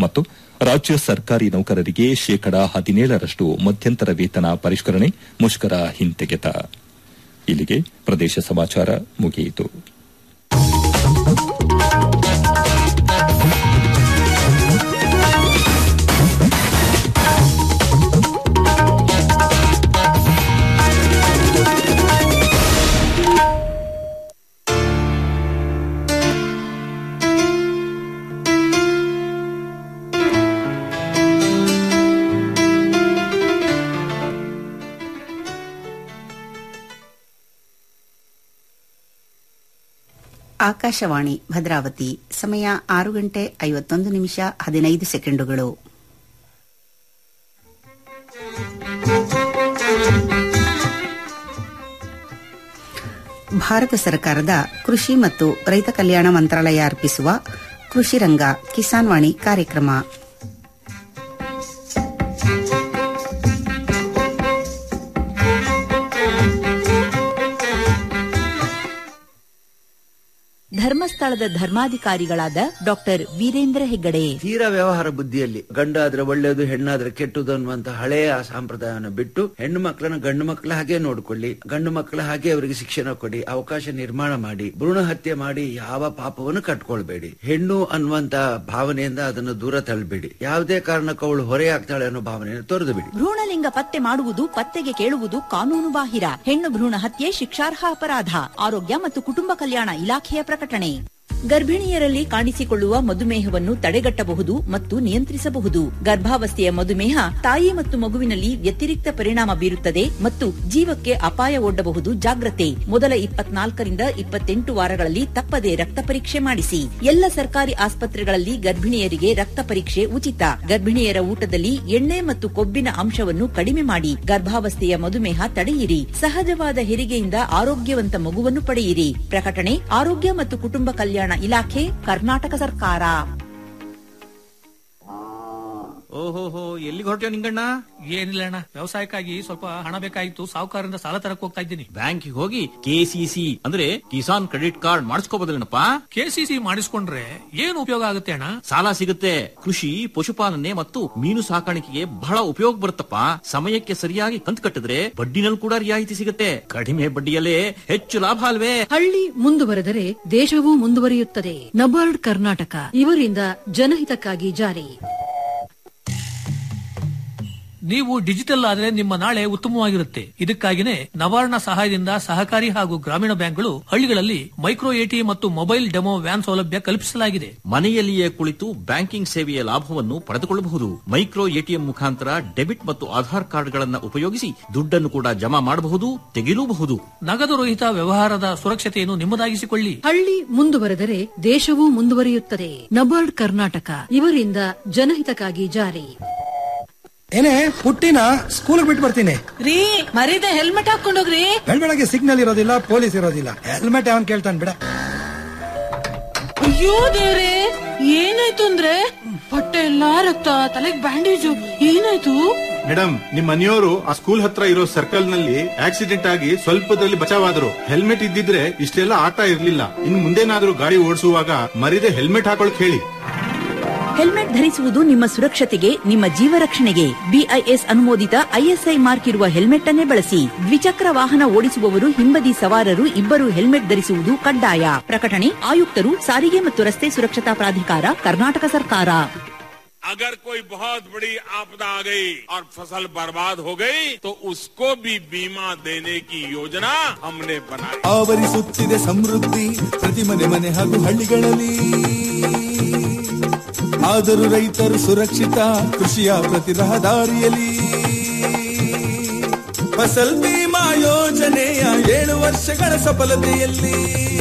ಮತ್ತು ರಾಜ್ಯ ಸರ್ಕಾರಿ ನೌಕರರಿಗೆ ಶೇಕಡಾ ಹದಿನೇಳರಷ್ಟು ಮಧ್ಯಂತರ ವೇತನ ಪರಿಷ್ಕರಣೆ ಮುಷ್ಕರ ಹಿಂತೆಗೆತ ಇಲ್ಲಿಗೆ ಪ್ರದೇಶ ಸಮಾಚಾರ ಮುಗಿಯಿತು ಆಕಾಶವಾಣಿ ಭದ್ರಾವತಿ ಸಮಯ ಆರು ಗಂಟೆ ಐವತ್ತೊಂದು ನಿಮಿಷ ಹದಿನೈದು ಸೆಕೆಂಡುಗಳು ಭಾರತ ಸರ್ಕಾರದ ಕೃಷಿ ಮತ್ತು ರೈತ ಕಲ್ಯಾಣ ಮಂತ್ರಾಲಯ ಅರ್ಪಿಸುವ ಕೃಷಿ ರಂಗ ಕಿಸಾನ್ ವಾಣಿ ಕಾರ್ಯಕ್ರಮ ಧರ್ಮಸ್ಥಳದ ಧರ್ಮಾಧಿಕಾರಿಗಳಾದ ಡಾಕ್ಟರ್ ವೀರೇಂದ್ರ ಹೆಗ್ಗಡೆ ತೀರಾ ವ್ಯವಹಾರ ಬುದ್ಧಿಯಲ್ಲಿ ಗಂಡಾದ್ರೆ ಒಳ್ಳೇದು ಹೆಣ್ಣಾದ್ರೆ ಕೆಟ್ಟದು ಅನ್ನುವಂತ ಹಳೆಯ ಸಂಪ್ರದಾಯವನ್ನು ಬಿಟ್ಟು ಹೆಣ್ಣು ಮಕ್ಕಳನ್ನ ಗಂಡು ಮಕ್ಕಳ ಹಾಗೆ ನೋಡ್ಕೊಳ್ಳಿ ಗಂಡು ಮಕ್ಕಳ ಹಾಗೆ ಅವರಿಗೆ ಶಿಕ್ಷಣ ಕೊಡಿ ಅವಕಾಶ ನಿರ್ಮಾಣ ಮಾಡಿ ಭ್ರೂಣ ಹತ್ಯೆ ಮಾಡಿ ಯಾವ ಪಾಪವನ್ನು ಕಟ್ಕೊಳ್ಬೇಡಿ ಹೆಣ್ಣು ಅನ್ನುವಂತ ಭಾವನೆಯಿಂದ ಅದನ್ನು ದೂರ ತಳ್ಳಬೇಡಿ ಯಾವುದೇ ಕಾರಣಕ್ಕೂ ಅವಳು ಹೊರೆಯಾಗ್ತಾಳೆ ಅನ್ನೋ ಭಾವನೆಯನ್ನು ತೊರೆದು ಬಿಡಿ ಭ್ರೂಣಲಿಂಗ ಪತ್ತೆ ಮಾಡುವುದು ಪತ್ತೆಗೆ ಕೇಳುವುದು ಕಾನೂನು ಬಾಹಿರ ಹೆಣ್ಣು ಭ್ರೂಣ ಹತ್ಯೆ ಶಿಕ್ಷಾರ್ಹ ಅಪರಾಧ ಆರೋಗ್ಯ ಮತ್ತು ಕುಟುಂಬ ಕಲ್ಯಾಣ ಇಲಾಖೆಯ ಪ್ರಕಟಣೆ ಗರ್ಭಿಣಿಯರಲ್ಲಿ ಕಾಣಿಸಿಕೊಳ್ಳುವ ಮಧುಮೇಹವನ್ನು ತಡೆಗಟ್ಟಬಹುದು ಮತ್ತು ನಿಯಂತ್ರಿಸಬಹುದು ಗರ್ಭಾವಸ್ಥೆಯ ಮಧುಮೇಹ ತಾಯಿ ಮತ್ತು ಮಗುವಿನಲ್ಲಿ ವ್ಯತಿರಿಕ್ತ ಪರಿಣಾಮ ಬೀರುತ್ತದೆ ಮತ್ತು ಜೀವಕ್ಕೆ ಅಪಾಯ ಒಡ್ಡಬಹುದು ಜಾಗ್ರತೆ ಮೊದಲ ಇಪ್ಪತ್ನಾಲ್ಕರಿಂದ ಇಪ್ಪತ್ತೆಂಟು ವಾರಗಳಲ್ಲಿ ತಪ್ಪದೆ ರಕ್ತ ಪರೀಕ್ಷೆ ಮಾಡಿಸಿ ಎಲ್ಲ ಸರ್ಕಾರಿ ಆಸ್ಪತ್ರೆಗಳಲ್ಲಿ ಗರ್ಭಿಣಿಯರಿಗೆ ರಕ್ತ ಪರೀಕ್ಷೆ ಉಚಿತ ಗರ್ಭಿಣಿಯರ ಊಟದಲ್ಲಿ ಎಣ್ಣೆ ಮತ್ತು ಕೊಬ್ಬಿನ ಅಂಶವನ್ನು ಕಡಿಮೆ ಮಾಡಿ ಗರ್ಭಾವಸ್ಥೆಯ ಮಧುಮೇಹ ತಡೆಯಿರಿ ಸಹಜವಾದ ಹೆರಿಗೆಯಿಂದ ಆರೋಗ್ಯವಂತ ಮಗುವನ್ನು ಪಡೆಯಿರಿ ಪ್ರಕಟಣೆ ಆರೋಗ್ಯ ಮತ್ತು ಕುಟುಂಬ ಕಲ್ಯಾಣ ಇಲಾಖೆ ಕರ್ನಾಟಕ ಸರ್ಕಾರ ಓಹೋಹೋ ಎಲ್ಲಿಗೆ ಹೊರಟ್ಯೋ ನಿಂಗಣ್ಣ ಏನಿಲ್ಲ ಅಣ್ಣ ವ್ಯವಸಾಯಕ್ಕಾಗಿ ಸ್ವಲ್ಪ ಹಣ ಬೇಕಾಗಿತ್ತು ಸಾಹುಕಾರರಿಂದ ಸಾಲ ತರಕ್ ಹೋಗ್ತಾ ಇದ್ದೀನಿ ಬ್ಯಾಂಕಿಗೆ ಹೋಗಿ ಕೆಸಿಸಿ ಅಂದ್ರೆ ಕಿಸಾನ್ ಕ್ರೆಡಿಟ್ ಕಾರ್ಡ್ ಮಾಡಿಸ್ಕೋಬೋದಲ್ಲೇನಪ್ಪ ಕೆಸಿಸಿ ಮಾಡಿಸ್ಕೊಂಡ್ರೆ ಏನ್ ಉಪಯೋಗ ಆಗುತ್ತೆ ಅಣ್ಣ ಸಾಲ ಸಿಗುತ್ತೆ ಕೃಷಿ ಪಶುಪಾಲನೆ ಮತ್ತು ಮೀನು ಸಾಕಾಣಿಕೆಗೆ ಬಹಳ ಉಪಯೋಗ ಬರುತ್ತಪ್ಪ ಸಮಯಕ್ಕೆ ಸರಿಯಾಗಿ ಕಂತು ಕಟ್ಟಿದ್ರೆ ಬಡ್ಡಿನಲ್ಲಿ ಕೂಡ ರಿಯಾಯಿತಿ ಸಿಗುತ್ತೆ ಕಡಿಮೆ ಬಡ್ಡಿಯಲ್ಲೇ ಹೆಚ್ಚು ಲಾಭ ಅಲ್ವೇ ಹಳ್ಳಿ ಮುಂದುವರೆದರೆ ದೇಶವೂ ಮುಂದುವರಿಯುತ್ತದೆ ನಬಾರ್ಡ್ ಕರ್ನಾಟಕ ಇವರಿಂದ ಜನಹಿತಕ್ಕಾಗಿ ಜಾರಿ ನೀವು ಡಿಜಿಟಲ್ ಆದ್ರೆ ನಿಮ್ಮ ನಾಳೆ ಉತ್ತಮವಾಗಿರುತ್ತೆ ಇದಕ್ಕಾಗಿನೇ ನವಾರ್ಣ ಸಹಾಯದಿಂದ ಸಹಕಾರಿ ಹಾಗೂ ಗ್ರಾಮೀಣ ಬ್ಯಾಂಕ್ಗಳು ಹಳ್ಳಿಗಳಲ್ಲಿ ಮೈಕ್ರೋ ಎಟಿ ಮತ್ತು ಮೊಬೈಲ್ ಡೆಮೋ ವ್ಯಾನ್ ಸೌಲಭ್ಯ ಕಲ್ಪಿಸಲಾಗಿದೆ ಮನೆಯಲ್ಲಿಯೇ ಕುಳಿತು ಬ್ಯಾಂಕಿಂಗ್ ಸೇವೆಯ ಲಾಭವನ್ನು ಪಡೆದುಕೊಳ್ಳಬಹುದು ಮೈಕ್ರೋ ಎಟಿಎಂ ಮುಖಾಂತರ ಡೆಬಿಟ್ ಮತ್ತು ಆಧಾರ್ ಕಾರ್ಡ್ಗಳನ್ನು ಉಪಯೋಗಿಸಿ ದುಡ್ಡನ್ನು ಕೂಡ ಜಮಾ ಮಾಡಬಹುದು ತೆಗೆಯಲೂಬಹುದು ನಗದು ರಹಿತ ವ್ಯವಹಾರದ ಸುರಕ್ಷತೆಯನ್ನು ನಿಮ್ಮದಾಗಿಸಿಕೊಳ್ಳಿ ಹಳ್ಳಿ ಮುಂದುವರೆದರೆ ದೇಶವೂ ಮುಂದುವರಿಯುತ್ತದೆ ನಬಾರ್ಡ್ ಕರ್ನಾಟಕ ಇವರಿಂದ ಜನಹಿತಕ್ಕಾಗಿ ಜಾರಿ ಏನೇ ಪುಟ್ಟಿನ ಸ್ಕೂಲ್ ಬಿಟ್ಟು ಬರ್ತೀನಿ ರೀ ಮರೀದೆ ಹೆಲ್ಮೆಟ್ ಹಾಕೊಂಡೋಗ್ರಿ ಬೆಳಗ್ಗೆ ಸಿಗ್ನಲ್ ಇರೋದಿಲ್ಲ ಪೊಲೀಸ್ ಇರೋದಿಲ್ಲ ಹೆಲ್ಮೆಟ್ ಅವನ್ ಕೇಳ್ತಾನೆ ಬಿಡ ಅಯ್ಯೋ ದೇವ್ರೆ ಏನಾಯ್ತು ಅಂದ್ರೆ ಹೊಟ್ಟೆ ಎಲ್ಲಾ ರಕ್ತ ತಲೆಗ್ ಬ್ಯಾಂಡೇಜು ಏನಾಯ್ತು ಮೇಡಮ್ ನಿಮ್ ಮನೆಯವರು ಆ ಸ್ಕೂಲ್ ಹತ್ರ ಇರೋ ಸರ್ಕಲ್ ನಲ್ಲಿ ಆಕ್ಸಿಡೆಂಟ್ ಆಗಿ ಸ್ವಲ್ಪದಲ್ಲಿ ಬಚಾವಾದ್ರು ಹೆಲ್ಮೆಟ್ ಇದ್ದಿದ್ರೆ ಇಷ್ಟೆಲ್ಲ ಆಟ ಇರ್ಲಿಲ್ಲ ಇನ್ ಮುಂದೇನಾದ್ರೂ ಗಾಡಿ ಓಡಿಸುವಾಗ ಮರಿದೆ ಹೆಲ್ಮೆಟ್ ಹಾಕೊಳಕ್ ಹೇಳಿ ಹೆಲ್ಮೆಟ್ ಧರಿಸುವುದು ನಿಮ್ಮ ಸುರಕ್ಷತೆಗೆ ನಿಮ್ಮ ಜೀವ ರಕ್ಷಣೆಗೆ ಬಿಐಎಸ್ ಅನುಮೋದಿತ ಐಎಸ್ಐ ಮಾರ್ಕ್ ಇರುವ ಹೆಲ್ಮೆಟ್ ಅನ್ನೇ ಬಳಸಿ ದ್ವಿಚಕ್ರ ವಾಹನ ಓಡಿಸುವವರು ಹಿಂಬದಿ ಸವಾರರು ಇಬ್ಬರು ಹೆಲ್ಮೆಟ್ ಧರಿಸುವುದು ಕಡ್ಡಾಯ ಪ್ರಕಟಣೆ ಆಯುಕ್ತರು ಸಾರಿಗೆ ಮತ್ತು ರಸ್ತೆ ಸುರಕ್ಷತಾ ಪ್ರಾಧಿಕಾರ ಕರ್ನಾಟಕ ಸರ್ಕಾರ अगर कोई बहुत बड़ी आपदा आ गई और फसल बर्बाद हो गई तो उसको भी बीमा देने की योजना हमने बनाई ಆವರಿಸುತ್ತಿದೆ ಸಮೃದ್ಧಿ ಪ್ರತಿ ಮನೆ ಮನೆ ಹಾಗೂ ಹಳ್ಳಿಗಳಲ್ಲಿ ಆದರೂ ರೈತರು ಸುರಕ್ಷಿತ ಕೃಷಿಯ ಪ್ರತಿ ರಹದಾರಿಯಲ್ಲಿ ಫಸಲ್ ಬಿಮಾ ಯೋಜನೆಯ ಏಳು ವರ್ಷಗಳ ಸಫಲತೆಯಲ್ಲಿ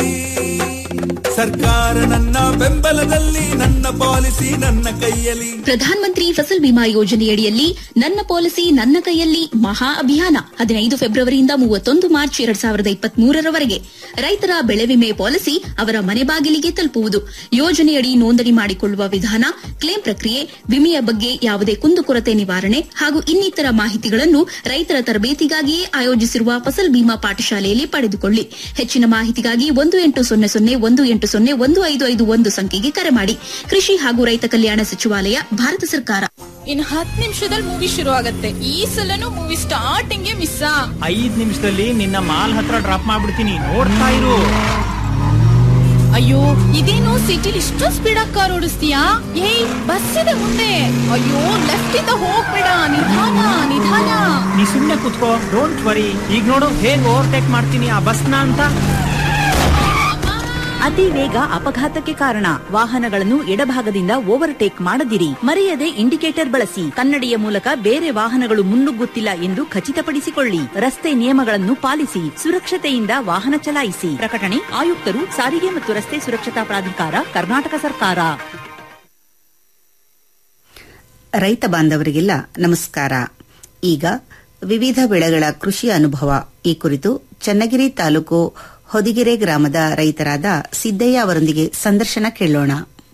ಸರ್ಕಾರ ನನ್ನ ಬೆಂಬಲದಲ್ಲಿ ನನ್ನ ಪಾಲಿಸಿ ನನ್ನ ಕೈಯಲ್ಲಿ ಪ್ರಧಾನ ಮಂತ್ರಿ ಫಸಲ್ ಬಿಮಾ ಯೋಜನೆಯಡಿಯಲ್ಲಿ ನನ್ನ ಪಾಲಿಸಿ ನನ್ನ ಕೈಯಲ್ಲಿ ಮಹಾ ಅಭಿಯಾನ ಹದಿನೈದು ಫೆಬ್ರವರಿಯಿಂದ ಮೂವತ್ತೊಂದು ಮಾರ್ಚ್ ಎರಡ್ ಸಾವಿರದ ಇಪ್ಪತ್ಮೂರರವರೆಗೆ ರೈತರ ಬೆಳೆ ವಿಮೆ ಪಾಲಿಸಿ ಅವರ ಮನೆ ಬಾಗಿಲಿಗೆ ತಲುಪುವುದು ಯೋಜನೆಯಡಿ ನೋಂದಣಿ ಮಾಡಿಕೊಳ್ಳುವ ವಿಧಾನ ಕ್ಲೇಮ್ ಪ್ರಕ್ರಿಯೆ ವಿಮೆಯ ಬಗ್ಗೆ ಯಾವುದೇ ಕುಂದುಕೊರತೆ ನಿವಾರಣೆ ಹಾಗೂ ಇನ್ನಿತರ ಮಾಹಿತಿಗಳನ್ನು ರೈತರ ತರಬೇತಿಗಾಗಿಯೇ ಆಯೋಜಿಸಿರುವ ಫಸಲ್ ಬಿಮಾ ಪಾಠಶಾಲೆಯಲ್ಲಿ ಪಡೆದುಕೊಳ್ಳಿ ಹೆಚ್ಚಿನ ಮಾಹಿತಿಗಾಗಿ ಒಂದು ಎಂಟು ಸೊನ್ನೆ ಸೊನ್ನೆ ಒಂದು ಎಂಟು ಎಂಟು ಸೊನ್ನೆ ಒಂದು ಐದು ಐದು ಒಂದು ಸಂಖ್ಯೆಗೆ ಕರೆ ಮಾಡಿ ಕೃಷಿ ಹಾಗೂ ರೈತ ಕಲ್ಯಾಣ ಸಚಿವಾಲಯ ಭಾರತ ಸರ್ಕಾರ ಇನ್ ಹತ್ತು ನಿಮಿಷದಲ್ಲಿ ಮೂವಿ ಶುರು ಆಗತ್ತೆ ಈ ಸಲನು ಮೂವಿ ಸ್ಟಾರ್ಟಿಂಗ್ ಮಿಸ್ ಐದ್ ನಿಮಿಷದಲ್ಲಿ ನಿನ್ನ ಮಾಲ್ ಹತ್ರ ಡ್ರಾಪ್ ಮಾಡ್ಬಿಡ್ತೀನಿ ನೋಡ್ತಾ ಇರು ಅಯ್ಯೋ ಇದೇನು ಸಿಟಿಲಿ ಇಷ್ಟು ಸ್ಪೀಡ್ ಆಗಿ ಕಾರ್ ಓಡಿಸ್ತೀಯಾ ಏಯ್ ಬಸ್ ಇದೆ ಮುಂದೆ ಅಯ್ಯೋ ಲೆಫ್ಟ್ ಇಂದ ಹೋಗ್ಬೇಡ ನಿಧಾನ ನಿಧಾನ ನೀ ಸುಮ್ನೆ ಕುತ್ಕೋ ಡೋಂಟ್ ವರಿ ಈಗ ನೋಡು ಹೇಗ್ ಓವರ್ಟೇಕ್ ಮಾಡ್ತೀನಿ ಆ ಬಸ್ನ ಅಂತ ಅತಿ ವೇಗ ಅಪಘಾತಕ್ಕೆ ಕಾರಣ ವಾಹನಗಳನ್ನು ಎಡಭಾಗದಿಂದ ಓವರ್ಟೇಕ್ ಮಾಡದಿರಿ ಮರೆಯದೆ ಇಂಡಿಕೇಟರ್ ಬಳಸಿ ಕನ್ನಡಿಯ ಮೂಲಕ ಬೇರೆ ವಾಹನಗಳು ಮುನ್ನುಗ್ಗುತ್ತಿಲ್ಲ ಎಂದು ಖಚಿತಪಡಿಸಿಕೊಳ್ಳಿ ರಸ್ತೆ ನಿಯಮಗಳನ್ನು ಪಾಲಿಸಿ ಸುರಕ್ಷತೆಯಿಂದ ವಾಹನ ಚಲಾಯಿಸಿ ಪ್ರಕಟಣೆ ಆಯುಕ್ತರು ಸಾರಿಗೆ ಮತ್ತು ರಸ್ತೆ ಸುರಕ್ಷತಾ ಪ್ರಾಧಿಕಾರ ಕರ್ನಾಟಕ ಸರ್ಕಾರ ರೈತ ಬಾಂಧವರಿಗೆಲ್ಲ ನಮಸ್ಕಾರ ಈಗ ವಿವಿಧ ಬೆಳೆಗಳ ಕೃಷಿ ಅನುಭವ ಈ ಕುರಿತು ಚನ್ನಗಿರಿ ತಾಲೂಕು ಹೊದಿಗೆರೆ ಗ್ರಾಮದ ರೈತರಾದ ಸಿದ್ದಯ್ಯ ಅವರೊಂದಿಗೆ ಸಂದರ್ಶನ ಕೇಳೋಣ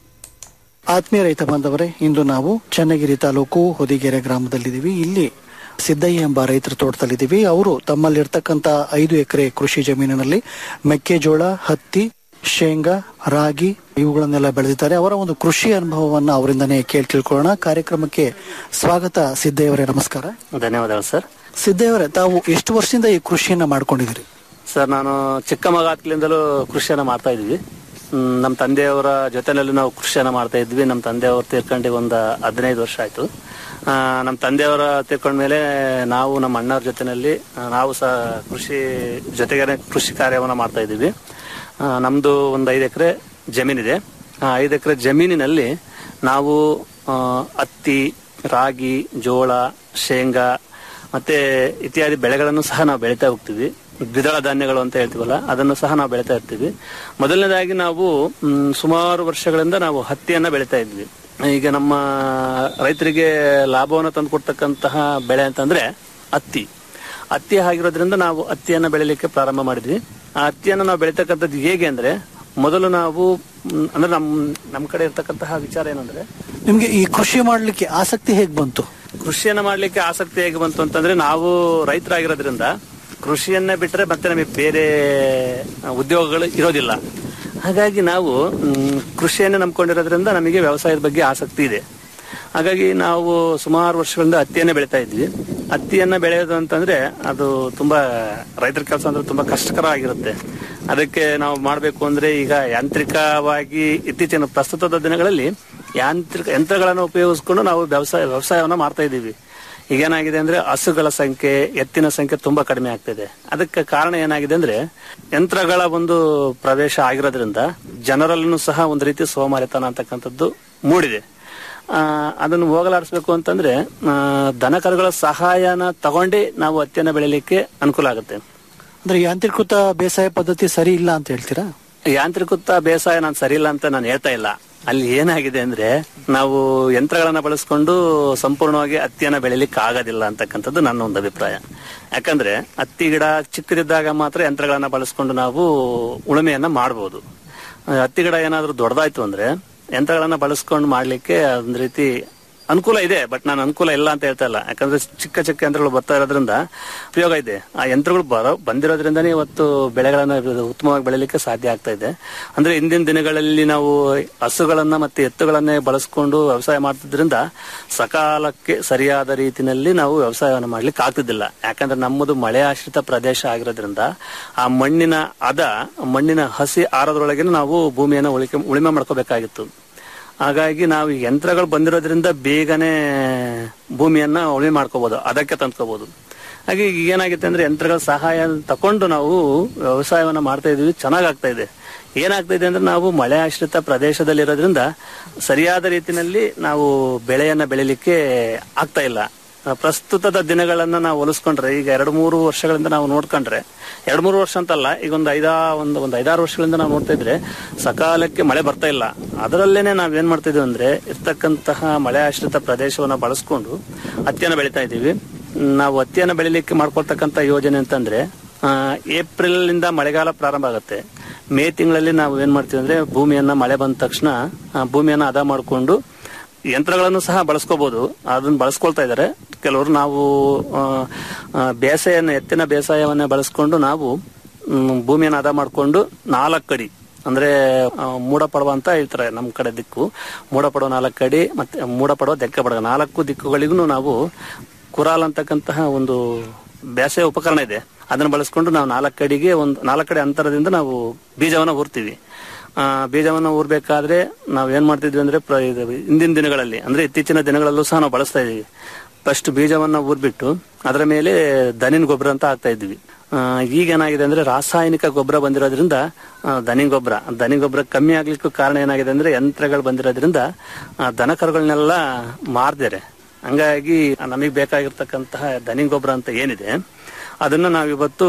ಆತ್ಮೀಯ ರೈತ ಬಾಂಧವರೇ ಇಂದು ನಾವು ಚನ್ನಗಿರಿ ತಾಲೂಕು ಹೊದಿಗೆರೆ ಗ್ರಾಮದಲ್ಲಿದ್ದೀವಿ ಇಲ್ಲಿ ಸಿದ್ದಯ್ಯ ಎಂಬ ರೈತರ ತೋಟದಲ್ಲಿದ್ದೀವಿ ಅವರು ತಮ್ಮಲ್ಲಿರ್ತಕ್ಕಂಥ ಐದು ಎಕರೆ ಕೃಷಿ ಜಮೀನಿನಲ್ಲಿ ಮೆಕ್ಕೆಜೋಳ ಹತ್ತಿ ಶೇಂಗಾ ರಾಗಿ ಇವುಗಳನ್ನೆಲ್ಲ ಬೆಳೆದಿದ್ದಾರೆ ಅವರ ಒಂದು ಕೃಷಿ ಅನುಭವವನ್ನ ಅವರಿಂದನೇ ಕೇಳಿ ತಿಳ್ಕೊಳ್ಳೋಣ ಕಾರ್ಯಕ್ರಮಕ್ಕೆ ಸ್ವಾಗತ ಸಿದ್ದಯ್ಯವರೇ ನಮಸ್ಕಾರ ಧನ್ಯವಾದಗಳು ಸರ್ ಸಿದ್ದಯ್ಯವರೇ ತಾವು ಎಷ್ಟು ವರ್ಷದಿಂದ ಈ ಕೃಷಿಯನ್ನ ಮಾಡ್ಕೊಂಡಿದ್ದೀರಿ ಸರ್ ನಾನು ಚಿಕ್ಕ ಮಗ ಆತ್ಲಿಂದಲೂ ಕೃಷಿಯನ್ನ ಮಾಡ್ತಾ ಇದ್ವಿ ಹ್ಮ್, ನಮ್ಮ ತಂದೆಯವರ ಜೊತೆನಲ್ಲಿ ನಾವು ಕೃಷಿಯನ್ನ ಮಾಡ್ತಾ ಇದ್ವಿ ನಮ್ಮ ತಂದೆಯವರು ತೀರ್ಕೊಂಡು ಒಂದು ಹದಿನೈದು ವರ್ಷ ಆಯ್ತು ಆ, ನಮ್ಮ ತಂದೆಯವರ ತೀರ್ಕೊಂಡ್ಮೇಲೆ ನಾವು ನಮ್ಮ ಅಣ್ಣವ್ರ ಜೊತೆನಲ್ಲಿ ಆ, ನಾವು ಸಹ ಕೃಷಿ ಜೊತೆಗೆ ಕೃಷಿ ಕಾರ್ಯವನ್ನ ಮಾಡ್ತಾ ಇದ್ದೀವಿ ಆ, ನಮ್ದು ಒಂದು ಐದು ಎಕರೆ ಜಮೀನಿದೆ ಆ ಐದು ಎಕರೆ ಜಮೀನಿನಲ್ಲಿ ನಾವು ಆ, ಹತ್ತಿ ರಾಗಿ ಜೋಳ ಶೇಂಗಾ ಮತ್ತೆ ಇತ್ಯಾದಿ ಬೆಳೆಗಳನ್ನು ಸಹ ನಾವು ಬೆಳೀತಾ ಹೋಗ್ತೀವಿ ದ್ವಿದಳ ಧಾನ್ಯಗಳು ಅಂತ ಹೇಳ್ತೀವಲ್ಲ ಅದನ್ನು ಸಹ ನಾವು ಬೆಳೀತಾ ಇರ್ತೀವಿ ಮೊದಲನೇದಾಗಿ ನಾವು ಮ್, ಸುಮಾರು ವರ್ಷಗಳಿಂದ ನಾವು ಹತ್ತಿಯನ್ನ ಬೆಳೀತಾ ಇದ್ವಿ ಈಗ ನಮ್ಮ ರೈತರಿಗೆ ಲಾಭವನ್ನು ತಂದುಕೊಡ್ತಕ್ಕಂತಹ ಬೆಳೆ ಅಂತಂದ್ರೆ ಹತ್ತಿ ಹತ್ತಿ ಆಗಿರೋದ್ರಿಂದ ನಾವು ಹತ್ತಿಯನ್ನ ಬೆಳಿಲಿಕ್ಕೆ ಪ್ರಾರಂಭ ಮಾಡಿದ್ವಿ ಆ ಹತ್ತಿಯನ್ನು ನಾವು ಬೆಳೀತಕ್ಕಂಥದ್ದು ಹೇಗೆ ಅಂದ್ರೆ ಮೊದಲು ನಾವು ಮ್, ಅಂದ್ರೆ ನಮ್ ನಮ್ ಕಡೆ ಇರ್ತಕ್ಕಂತಹ ವಿಚಾರ ಏನಂದ್ರೆ ನಿಮ್ಗೆ ಈ ಕೃಷಿ ಮಾಡ್ಲಿಕ್ಕೆ ಆಸಕ್ತಿ ಹೇಗ್ ಬಂತು ಕೃಷಿಯನ್ನ ಮಾಡ್ಲಿಕ್ಕೆ ಆಸಕ್ತಿ ಹೇಗೆ ಬಂತು ಅಂತಂದ್ರೆ ನಾವು ರೈತರಾಗಿರೋದ್ರಿಂದ ಕೃಷಿಯನ್ನ ಬಿಟ್ರೆ ಮತ್ತೆ ನಮಗೆ ಬೇರೆ ಉದ್ಯೋಗಗಳು ಇರೋದಿಲ್ಲ ಹಾಗಾಗಿ ನಾವು ಮ್, ಕೃಷಿಯನ್ನೇ ನಂಬ್ಕೊಂಡಿರೋದ್ರಿಂದ ನಮಗೆ ವ್ಯವಸಾಯದ ಬಗ್ಗೆ ಆಸಕ್ತಿ ಇದೆ ಹಾಗಾಗಿ ನಾವು ಸುಮಾರು ವರ್ಷಗಳಿಂದ ಹತ್ತಿಯನ್ನೇ ಬೆಳೀತಾ ಇದ್ವಿ ಹತ್ತಿಯನ್ನ ಬೆಳೆಯೋದು ಅಂತಂದ್ರೆ ಅದು ತುಂಬಾ ರೈತರ ಕೆಲಸ ಅಂದ್ರೆ ತುಂಬಾ ಕಷ್ಟಕರ ಆಗಿರುತ್ತೆ ಅದಕ್ಕೆ ನಾವು ಮಾಡಬೇಕು ಅಂದ್ರೆ ಈಗ ಯಾಂತ್ರಿಕವಾಗಿ ಇತ್ತೀಚಿನ ಪ್ರಸ್ತುತದ ದಿನಗಳಲ್ಲಿ ಯಾಂತ್ರಿಕ ಯಂತ್ರಗಳನ್ನು ಉಪಯೋಗಿಸ್ಕೊಂಡು ನಾವು ವ್ಯವಸಾಯ ವ್ಯವಸಾಯವನ್ನ ಮಾಡ್ತಾ ಇದ್ದೀವಿ ಈಗೇನಾಗಿದೆ ಅಂದ್ರೆ ಹಸುಗಳ ಸಂಖ್ಯೆ ಎತ್ತಿನ ಸಂಖ್ಯೆ ತುಂಬಾ ಕಡಿಮೆ ಆಗ್ತಿದೆ ಅದಕ್ಕೆ ಕಾರಣ ಏನಾಗಿದೆ ಅಂದ್ರೆ ಯಂತ್ರಗಳ ಒಂದು ಪ್ರವೇಶ ಆಗಿರೋದ್ರಿಂದ ಜನರಲ್ಲೂ ಸಹ ಒಂದು ರೀತಿ ಸೋಮಾರಿತನ ಅಂತಕ್ಕಂಥದ್ದು ಮೂಡಿದೆ ಆ, ಅದನ್ನು ಹೋಗಲಾಡಿಸ್ಬೇಕು ಅಂತಂದ್ರೆ ಆ, ದನಕರುಗಳ ಸಹಾಯನ ತಗೊಂಡೇ ನಾವು ಹತ್ತಿಯನ್ನ ಬೆಳಿಲಿಕ್ಕೆ ಅನುಕೂಲ ಆಗುತ್ತೆ ಅಂದ್ರೆ ಯಾಂತ್ರೀಕೃತ ಬೇಸಾಯ ಪದ್ಧತಿ ಸರಿ ಇಲ್ಲ ಅಂತ ಹೇಳ್ತೀರಾ ಯಾಂತ್ರಿಕೃತ ಬೇಸಾಯ ನಾನು ಸರಿ ಇಲ್ಲ ಅಂತ ನಾನು ಹೇಳ್ತಾ ಇಲ್ಲ ಅಲ್ಲಿ ಏನಾಗಿದೆ ಅಂದ್ರೆ ನಾವು ಯಂತ್ರಗಳನ್ನ ಬಳಸ್ಕೊಂಡು ಸಂಪೂರ್ಣವಾಗಿ ಹತ್ತಿಯನ್ನ ಬೆಳಿಲಿಕ್ಕೆ ಆಗೋದಿಲ್ಲ ಅಂತಕ್ಕಂಥದ್ದು ನನ್ನ ಒಂದು ಅಭಿಪ್ರಾಯ ಯಾಕಂದ್ರೆ ಹತ್ತಿ ಗಿಡ ಚಿಕ್ಕದಿದ್ದಾಗ ಮಾತ್ರ ಯಂತ್ರಗಳನ್ನ ಬಳಸ್ಕೊಂಡು ನಾವು ಉಳುಮೆಯನ್ನ ಮಾಡಬಹುದು ಹತ್ತಿ ಗಿಡ ಏನಾದ್ರೂ ದೊಡ್ಡದಾಯ್ತು ಅಂದ್ರೆ ಯಂತ್ರಗಳನ್ನ ಬಳಸ್ಕೊಂಡು ಮಾಡ್ಲಿಕ್ಕೆ ಒಂದ್ ರೀತಿ ಅನುಕೂಲ ಇದೆ ಬಟ್ ನಾನು ಅನುಕೂಲ ಇಲ್ಲ ಅಂತ ಹೇಳ್ತಾ ಇಲ್ಲ ಯಾಕಂದ್ರೆ ಚಿಕ್ಕ ಚಿಕ್ಕ ಯಂತ್ರಗಳು ಬರ್ತಾ ಇರೋದ್ರಿಂದ ಉಪಯೋಗ ಇದೆ ಆ ಯಂತ್ರಗಳು ಬರೋ ಬಂದಿರೋದ್ರಿಂದನೇ ಇವತ್ತು ಬೆಳೆಗಳನ್ನ ಉತ್ತಮವಾಗಿ ಬೆಳಿಲಿಕ್ಕೆ ಸಾಧ್ಯ ಆಗ್ತಾ ಇದೆ ಅಂದ್ರೆ ಇಂದಿನ ದಿನಗಳಲ್ಲಿ ನಾವು ಹಸುಗಳನ್ನ ಮತ್ತೆ ಎತ್ತುಗಳನ್ನೇ ಬಳಸ್ಕೊಂಡು ವ್ಯವಸಾಯ ಮಾಡ್ತಿದ್ರಿಂದ ಸಕಾಲಕ್ಕೆ ಸರಿಯಾದ ರೀತಿಯಲ್ಲಿ ನಾವು ವ್ಯವಸಾಯವನ್ನು ಮಾಡ್ಲಿಕ್ಕೆ ಆಗ್ತಿದ್ದಿಲ್ಲ ಯಾಕಂದ್ರೆ ನಮ್ಮದು ಮಳೆ ಆಶ್ರಿತ ಪ್ರದೇಶ ಆಗಿರೋದ್ರಿಂದ ಆ ಮಣ್ಣಿನ ಅದ ಮಣ್ಣಿನ ಹಸಿ ಆರದ್ರೊಳಗೆ ನಾವು ಭೂಮಿಯನ್ನ ಉಳಿಕೆ ಉಳಿಮೆ ಮಾಡ್ಕೋಬೇಕಾಗಿತ್ತು ಹಾಗಾಗಿ ನಾವು ಈ ಯಂತ್ರಗಳು ಬಂದಿರೋದ್ರಿಂದ ಬೇಗನೆ ಭೂಮಿಯನ್ನ ಉಳುಮೆ ಮಾಡ್ಕೋಬಹುದು ಅದಕ್ಕೆ ತಂದ್ಕೋಬಹುದು ಹಾಗೆ ಈಗ ಏನಾಗುತ್ತೆ ಅಂದ್ರೆ ಯಂತ್ರಗಳ ಸಹಾಯ ತಕೊಂಡು ನಾವು ವ್ಯವಸಾಯವನ್ನ ಮಾಡ್ತಾ ಇದೀವಿ ಚೆನ್ನಾಗ್ ಆಗ್ತಾ ಇದೆ ಏನಾಗ್ತಾ ಇದೆ ಅಂದ್ರೆ ನಾವು ಮಳೆ ಆಶ್ರಿತ ಪ್ರದೇಶದಲ್ಲಿರೋದ್ರಿಂದ ಸರಿಯಾದ ರೀತಿಯಲ್ಲಿ ನಾವು ಬೆಳೆಯನ್ನ ಬೆಳಿಲಿಕ್ಕೆ ಆಗ್ತಾ ಇಲ್ಲ ಆ, ಪ್ರಸ್ತುತದ ದಿನಗಳನ್ನ ನಾವು ಹೋಲಿಸ್ಕೊಂಡ್ರೆ ಈಗ ಎರಡು ಮೂರು ವರ್ಷಗಳಿಂದ ನಾವು ನೋಡ್ಕೊಂಡ್ರೆ ಎರಡು ಮೂರು ವರ್ಷ ಅಂತಲ್ಲ ಈಗ ಒಂದು ಐದಾ ಒಂದು ಒಂದು ಐದಾರು ವರ್ಷಗಳಿಂದ ನಾವು ನೋಡ್ತಾ ಇದ್ರೆ ಸಕಾಲಕ್ಕೆ ಮಳೆ ಬರ್ತಾ ಇಲ್ಲ ಅದರಲ್ಲೇನೆ ನಾವ್ ಏನ್ ಮಾಡ್ತಾ ಇದೀವಿ ಅಂದ್ರೆ ಇರ್ತಕ್ಕಂತಹ ಮಳೆ ಆಶ್ರಿತ ಪ್ರದೇಶವನ್ನ ಬಳಸ್ಕೊಂಡು ಹತ್ತಿಯನ್ನ ಬೆಳಿತಾ ಇದೀವಿ ನಾವು ಹತ್ತಿಯನ್ನ ಬೆಳಿಲಿಕ್ಕೆ ಮಾಡ್ಕೊಳ್ತಕ್ಕಂತ ಯೋಜನೆ ಅಂತಂದ್ರೆ ಆ, ಏಪ್ರಿಲ್ ಇಂದ ಮಳೆಗಾಲ ಪ್ರಾರಂಭ ಆಗುತ್ತೆ ಮೇ ತಿಂಗಳಲ್ಲಿ ನಾವು ಏನ್ ಮಾಡ್ತೀವಿ ಅಂದ್ರೆ ಭೂಮಿಯನ್ನ ಮಳೆ ಬಂದ ತಕ್ಷಣ ಆ, ಭೂಮಿಯನ್ನ ಹದ ಮಾಡಿಕೊಂಡು ಯಂತ್ರಗಳನ್ನು ಸಹ ಬಳಸ್ಕೋಬಹುದು ಅದನ್ನ ಬಳಸ್ಕೊಳ್ತಾ ಇದ್ದಾರೆ ಕೆಲವರು ನಾವು ಆ, ಆ, ಬೇಸಾಯನ್ನ ಎತ್ತಿನ ಬೇಸಾಯವನ್ನ ಬಳಸ್ಕೊಂಡು ನಾವು ಮ್, ಭೂಮಿಯನ್ನು ಹದ ಮಾಡಿಕೊಂಡು ನಾಲ್ಕು ಅಡಿ ಅಂದ್ರೆ ಆ, ಮೂಡಪಡವ ಅಂತ ಹೇಳ್ತಾರೆ ನಮ್ಮ ಕಡೆ ದಿಕ್ಕು ಮೂಡಪಡವ ನಾಲ್ಕು ಅಡಿ ಮತ್ತೆ ಮೂಡಪಡವ ದೆಕ್ಕಪಡವ ನಾಲ್ಕು ದಿಕ್ಕುಗಳಿಗೂ ನಾವು ಕುರಾಲ್ ಅಂತಕ್ಕಂತಹ ಒಂದು ಬೇಸಾಯ ಉಪಕರಣ ಇದೆ ಅದನ್ನ ಬಳಸ್ಕೊಂಡು ನಾವು ನಾಲ್ಕು ಅಡಿಗೆ ಒಂದು ನಾಲ್ಕು ಅಡಿ ಅಂತರದಿಂದ ನಾವು ಬೀಜವನ್ನ ಊರ್ತೀವಿ ಆ ಬೀಜವನ್ನ ಊರ್ಬೇಕಾದ್ರೆ ನಾವು ಏನ್ ಮಾಡ್ತಿದ್ವಿ ಅಂದ್ರೆ ಪ್ರ- ಇದು ಹಿಂದಿನ ದಿನಗಳಲ್ಲಿ ಅಂದ್ರೆ ಇತ್ತೀಚಿನ ದಿನಗಳಲ್ಲೂ ಸಹ ನಾವು ಬಳಸ್ತಾ ಇದೀವಿ ಫಸ್ಟ್ ಬೀಜವನ್ನ ಊರ್ಬಿಟ್ಟು ಅದರ ಮೇಲೆ ದನಿನ್ ಗೊಬ್ಬರ ಅಂತ ಹಾಕ್ತಾ ಇದ್ವಿ ಆ, ಈಗ ಏನಾಗಿದೆ ಅಂದ್ರೆ ರಾಸಾಯನಿಕ ಗೊಬ್ಬರ ಬಂದಿರೋದ್ರಿಂದ ಆ, ದನಿ ಗೊಬ್ಬರ ದನಿ ಗೊಬ್ಬರ ಕಮ್ಮಿ ಆಗ್ಲಿಕ್ಕೂ ಕಾರಣ ಏನಾಗಿದೆ ಅಂದ್ರೆ ಯಂತ್ರಗಳು ಬಂದಿರೋದ್ರಿಂದ ಆ, ದನ ಕರುಗಳನ್ನೆಲ್ಲ ಮಾರ್ತಾರೆ ಹಂಗಾಗಿ ನಮಗೆ ಬೇಕಾಗಿರ್ತಕ್ಕಂತಹ ದನಿ ಗೊಬ್ಬರ ಅಂತ ಏನಿದೆ ಅದನ್ನ ನಾವಿವತ್ತು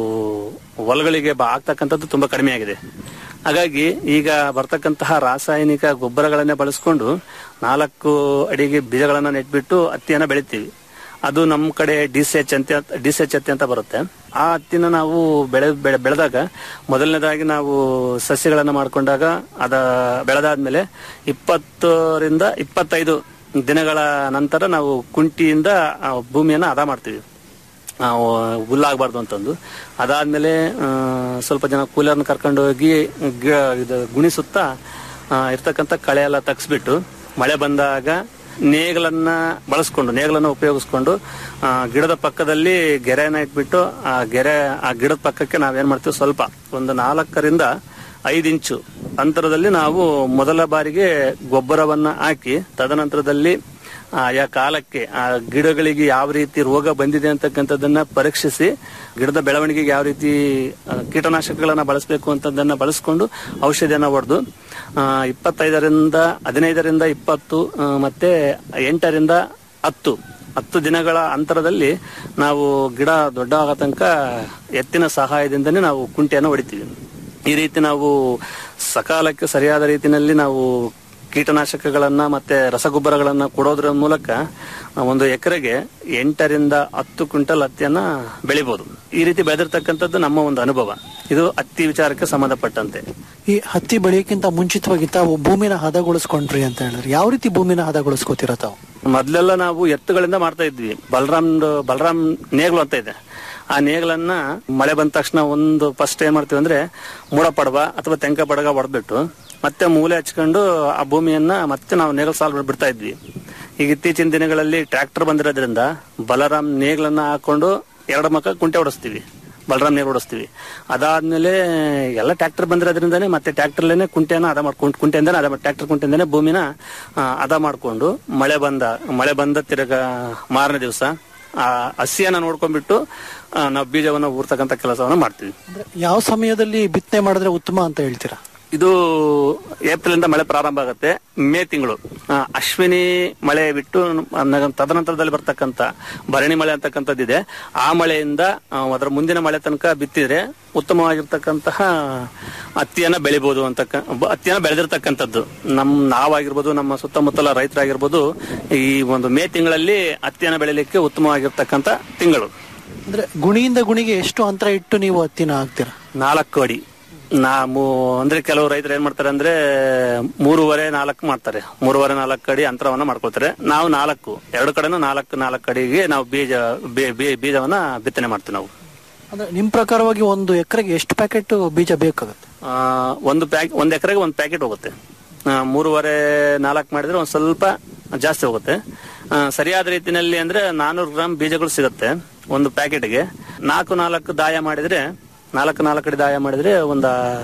ಹೊಲಗಳಿಗೆ ಬಾ- ಹಾಕ್ತಕ್ಕಂಥದ್ದು ತುಂಬಾ ಕಡಿಮೆ ಆಗಿದೆ ಹಾಗಾಗಿ ಈಗ ಬರ್ತಕ್ಕಂತಹ ರಾಸಾಯನಿಕ ಗೊಬ್ಬರಗಳನ್ನೇ ಬಳಸ್ಕೊಂಡು ನಾಲ್ಕು ಅಡಿಗೆ ಬೀಜಗಳನ್ನ ನೆಟ್ಬಿಟ್ಟು ಹತ್ತಿಯನ್ನ ಬೆಳಿತೀವಿ ಅದು ನಮ್ಮ ಕಡೆ ಡಿಸ್ ಎಚ್ ಅಂತ ಡಿಸ್ ಎಚ್ ಹತ್ತಿ ಅಂತ ಬರುತ್ತೆ ಆ ಹತ್ತಿನ ನಾವು ಬೆಳೆ ಬೆಳೆ- ಬೆಳೆದಾಗ ಮೊದಲನೇದಾಗಿ ನಾವು ಸಸ್ಯಗಳನ್ನ ಮಾಡ್ಕೊಂಡಾಗ ಅದ ಬೆಳೆದಾದ್ಮೇಲೆ ಇಪ್ಪತ್ತರಿಂದ ಇಪ್ಪತ್ತೈದು ದಿನಗಳ ನಂತರ ನಾವು ಕುಂಟಿಯಿಂದ ಆ ಭೂಮಿಯನ್ನ ಹದ ಮಾಡ್ತೀವಿ ಆ, ಹುಲ್ಲಾಗಬಾರ್ದು ಅಂತಂದು ಅದಾದ್ಮೇಲೆ ಆ, ಸ್ವಲ್ಪ ಜನ ಕೂಲರ್ನ ಕರ್ಕೊಂಡು ಹೋಗಿ ಗಿ- ಇದು ಗುಣಿಸುತ್ತಾ ಆ, ಇರ್ತಕ್ಕಂಥ ಕಳೆ ಎಲ್ಲ ತಗ್ಸ್ಬಿಟ್ಟು ಮಳೆ ಬಂದಾಗ ನೇಗಳನ್ನ ಬಳಸ್ಕೊಂಡು ನೇಗಳನ್ನ ಉಪಯೋಗಿಸ್ಕೊಂಡು ಆ, ಗಿಡದ ಪಕ್ಕದಲ್ಲಿ ಗೆರೆಯನ್ನ ಇಟ್ಬಿಟ್ಟು ಆ ಗೆರೆ ಆ ಗಿಡದ ಪಕ್ಕಕ್ಕೆ ನಾವೇನ್ ಮಾಡ್ತೀವಿ ಸ್ವಲ್ಪ ಒಂದು ನಾಲ್ಕರಿಂದ ಐದು ಇಂಚು ಅಂತರದಲ್ಲಿ ನಾವು ಮೊದಲ ಬಾರಿಗೆ ಗೊಬ್ಬರವನ್ನ ಹಾಕಿ ತದನಂತರದಲ್ಲಿ ಆಯಾ ಕಾಲಕ್ಕೆ ಆ ಗಿಡಗಳಿಗೆ ಯಾವ ರೀತಿ ರೋಗ ಬಂದಿದೆ ಅಂತಕ್ಕಂಥದ್ದನ್ನ ಪರೀಕ್ಷಿಸಿ ಗಿಡದ ಬೆಳವಣಿಗೆಗೆ ಯಾವ ರೀತಿ ಆ, ಕೀಟನಾಶಕಗಳನ್ನ ಬಳಸಬೇಕು ಅಂತದನ್ನ ಬಳಸ್ಕೊಂಡು ಔಷಧಿಯನ್ನ ಹೊಡೆದು ಇಪ್ಪತ್ತೈದರಿಂದ ಹದಿನೈದರಿಂದ ಇಪ್ಪತ್ತು ಆ, ಮತ್ತೆ ಎಂಟರಿಂದ ಹತ್ತು ಹತ್ತು ದಿನಗಳ ಅಂತರದಲ್ಲಿ ನಾವು ಗಿಡ ದೊಡ್ಡ ಆಗೋ ತನಕ ಎತ್ತಿನ ಸಹಾಯದಿಂದನೇ ನಾವು ಕುಂಟೆಯನ್ನು ಹೊಡಿತೀವಿ ಈ ರೀತಿ ನಾವು ಸಕಾಲಕ್ಕೆ ಸರಿಯಾದ ರೀತಿಯಲ್ಲಿ ನಾವು ಕೀಟನಾಶಕಗಳನ್ನ ಮತ್ತೆ ರಸಗೊಬ್ಬರಗಳನ್ನ ಕೊಡೋದ್ರ ಮೂಲಕ ಒಂದು ಎಕರೆಗೆ ಎಂಟರಿಂದ ಹತ್ತು ಕ್ವಿಂಟಲ್ ಹತ್ತಿಯನ್ನ ಬೆಳಿಬಹುದು ಈ ರೀತಿ ಬೆಳೆದಿರ್ತಕ್ಕಂಥದ್ದು ನಮ್ಮ ಒಂದು ಅನುಭವ ಇದು ಹತ್ತಿ ವಿಚಾರಕ್ಕೆ ಸಂಬಂಧಪಟ್ಟಂತೆ ಈ ಹತ್ತಿ ಬೆಳೆಯಕ್ಕಿಂತ ಮುಂಚಿತವಾಗಿ ತಾವು ಭೂಮಿನ ಹದಗೊಳಿಸ್ಕೊಂಡ್ರಿ ಅಂತ ಹೇಳಿದ್ರೆ ಯಾವ ರೀತಿ ಭೂಮಿನ ಹದಗೊಳಿಸ್ಕೋತೀರ ತಾವು ಮೊದ್ಲೆಲ್ಲ ನಾವು ಎತ್ತುಗಳಿಂದ ಮಾಡ್ತಾ ಇದ್ವಿ ಬಲರಾಮ್ ಬಲರಾಮ್ ನೇಗ್ಲು ಅಂತ ಇದೆ ಆ ನೇಗಳನ್ನ ಮಳೆ ಬಂದ ತಕ್ಷಣ ಒಂದು ಫಸ್ಟ್ ಏನ್ ಮಾಡ್ತೀವಿ ಅಂದ್ರೆ ಮೂಡ ಪಡವ ಅಥವಾ ತೆಂಕ ಪಡಗ ಹೊಡೆದ್ಬಿಟ್ಟು ಮತ್ತೆ ಮೂಲೆ ಹಚ್ಕೊಂಡು ಆ ಭೂಮಿಯನ್ನ ಮತ್ತೆ ನಾವು ನೇಗಲ್ ಸಾಲು ಬಿಡ್ತಾ ಇದ್ವಿ ಈಗ ಇತ್ತೀಚಿನ ದಿನಗಳಲ್ಲಿ ಟ್ರ್ಯಾಕ್ಟರ್ ಬಂದಿರೋದ್ರಿಂದ ಬಲರಾಮ್ ನೇಗ್ಲನ್ನ ಹಾಕೊಂಡು ಎರಡು ಮಕ್ಕ ಕುಂಟೆ ಹೊಡಿಸ್ತೀವಿ ಬಲರಾಮ್ ನೇಗ್ ಹೊಡಿಸ್ತೀವಿ ಅದಾದ್ಮೇಲೆ ಎಲ್ಲ ಟ್ರ್ಯಾಕ್ಟರ್ ಬಂದಿರೋದ್ರಿಂದಾನೆ ಮತ್ತೆ ಟ್ರ್ಯಾಕ್ಟರ್ಲೇನೆ ಕುಂಟೆನ ಅದ ಮಾಡ್ಕೊಂಡು ಕುಂಟೆಯಿಂದಾನೆ ಅದ ಟ್ರ್ಯಾಕ್ಟರ್ ಕುಂಟೆಯಿಂದಾನೆ ಭೂಮಿನ ಆ, ಅದ ಮಾಡ್ಕೊಂಡು ಮಳೆ ಬಂದ ಮಳೆ ಬಂದ ತಿರ್ಗ ಮಾರನೇ ದಿವಸ ಆ ಹಸಿಯನ್ನ ನೋಡ್ಕೊಂಡ್ಬಿಟ್ಟು ಆ, ನಾವು ಬೀಜವನ್ನ ಊರ್ತಕ್ಕಂಥ ಕೆಲಸವನ್ನ ಮಾಡ್ತೀವಿ ಯಾವ ಸಮಯದಲ್ಲಿ ಬಿತ್ತನೆ ಮಾಡಿದ್ರೆ ಉತ್ತಮ ಅಂತ ಹೇಳ್ತೀರಾ ಇದು ಏಪ್ರಿಲ್ ಇಂದ ಮಳೆ ಪ್ರಾರಂಭ ಆಗುತ್ತೆ ಮೇ ತಿಂಗಳು ಆ, ಅಶ್ವಿನಿ ಮಳೆ ಬಿಟ್ಟು ನ- ತದನಂತರದಲ್ಲಿ ಬರ್ತಕ್ಕಂಥ ಭರಣಿ ಮಳೆ ಅಂತಕ್ಕಂಥದ್ದಿದೆ ಆ ಮಳೆಯಿಂದ ಆ, ಅದರ ಮುಂದಿನ ಮಳೆ ತನಕ ಬಿತ್ತಿದ್ರೆ ಉತ್ತಮವಾಗಿರ್ತಕ್ಕಂತಹ ಹತ್ತಿಯನ್ನ ಬೆಳಿಬಹುದು ಅಂತಕ್ಕ ಬ- ಹತ್ತಿಯನ್ನ ಬೆಳೆದಿರ್ತಕ್ಕಂಥದ್ದು ನಮ್ ನಾವಾಗಿರ್ಬೋದು ನಮ್ಮ ಸುತ್ತಮುತ್ತಲ ರೈತರಾಗಿರ್ಬೋದು ಈ ಒಂದು ಮೇ ತಿಂಗಳಲ್ಲಿ ಹತ್ತಿಯನ್ನ ಬೆಳಿಲಿಕ್ಕೆ ಉತ್ತಮವಾಗಿರ್ತಕ್ಕಂಥ ತಿಂಗಳು ಅಂದ್ರೆ ಗುಣಿಯಿಂದ ಗುಣಿಗೆ ಎಷ್ಟು ಅಂತರ ಇಟ್ಟು ನೀವು ಹತ್ತಿನ ಹಾಕ್ತೀರಾ ನಾಲ್ಕು ಅಡಿ ನಾ ಮೂ- ಅಂದ್ರೆ ಕೆಲವು ರೈತರು ಏನ್ ಮಾಡ್ತಾರೆ ಅಂದ್ರೆ ಮೂರುವರೆ ನಾಲ್ಕು ಮಾಡ್ತಾರೆ ಮೂರುವರೆ ನಾಲ್ಕು ಅಡಿ ಅಂತರವನ್ನ ಮಾಡ್ಕೊಳ್ತಾರೆ ನಾವು ನಾಲ್ಕು ಎರಡು ಕಡೆನೂ ನಾಲ್ಕು ನಾಲ್ಕು ಅಡಿಗೆ ನಾವು ಬೀಜ ಬೀ- ಬೀ- ಬೀಜವನ್ನ ಬಿತ್ತನೆ ಮಾಡ್ತೀವಿ ನಾವು ಅಂದ್ರೆ ನಿಮ್ ಪ್ರಕಾರವಾಗಿ ಒಂದು ಎಕರೆಗೆ ಎಷ್ಟು ಪ್ಯಾಕೆಟ್ ಬೀಜ ಬೇಕಾಗುತ್ತೆ ಆ, ಒಂದು ಪ್ಯಾಕ್ ಒಂದ್ ಎಕರೆಗೆ ಒಂದು ಪ್ಯಾಕೆಟ್ ಹೋಗುತ್ತೆ ಆ, ಮೂರುವರೆ ನಾಲ್ಕು ಮಾಡಿದ್ರೆ ಒಂದ್ ಸ್ವಲ್ಪ ಜಾಸ್ತಿ ಹೋಗುತ್ತೆ ಆ, ಸರಿಯಾದ ರೀತಿನಲ್ಲಿ ಅಂದ್ರೆ ನಾನೂರು ಗ್ರಾಮ್ ಬೀಜಗಳು ಸಿಗುತ್ತೆ ಒಂದು ಪ್ಯಾಕೆಟ್ಗೆ ನಾಲ್ಕು ನಾಲ್ಕು ದಾಯ ಮಾಡಿದ್ರೆ ನಾಲ್ಕು ನಾಲ್ಕು ಅಡಿ ದಾಯ ಮಾಡಿದ್ರೆ ಒಂದ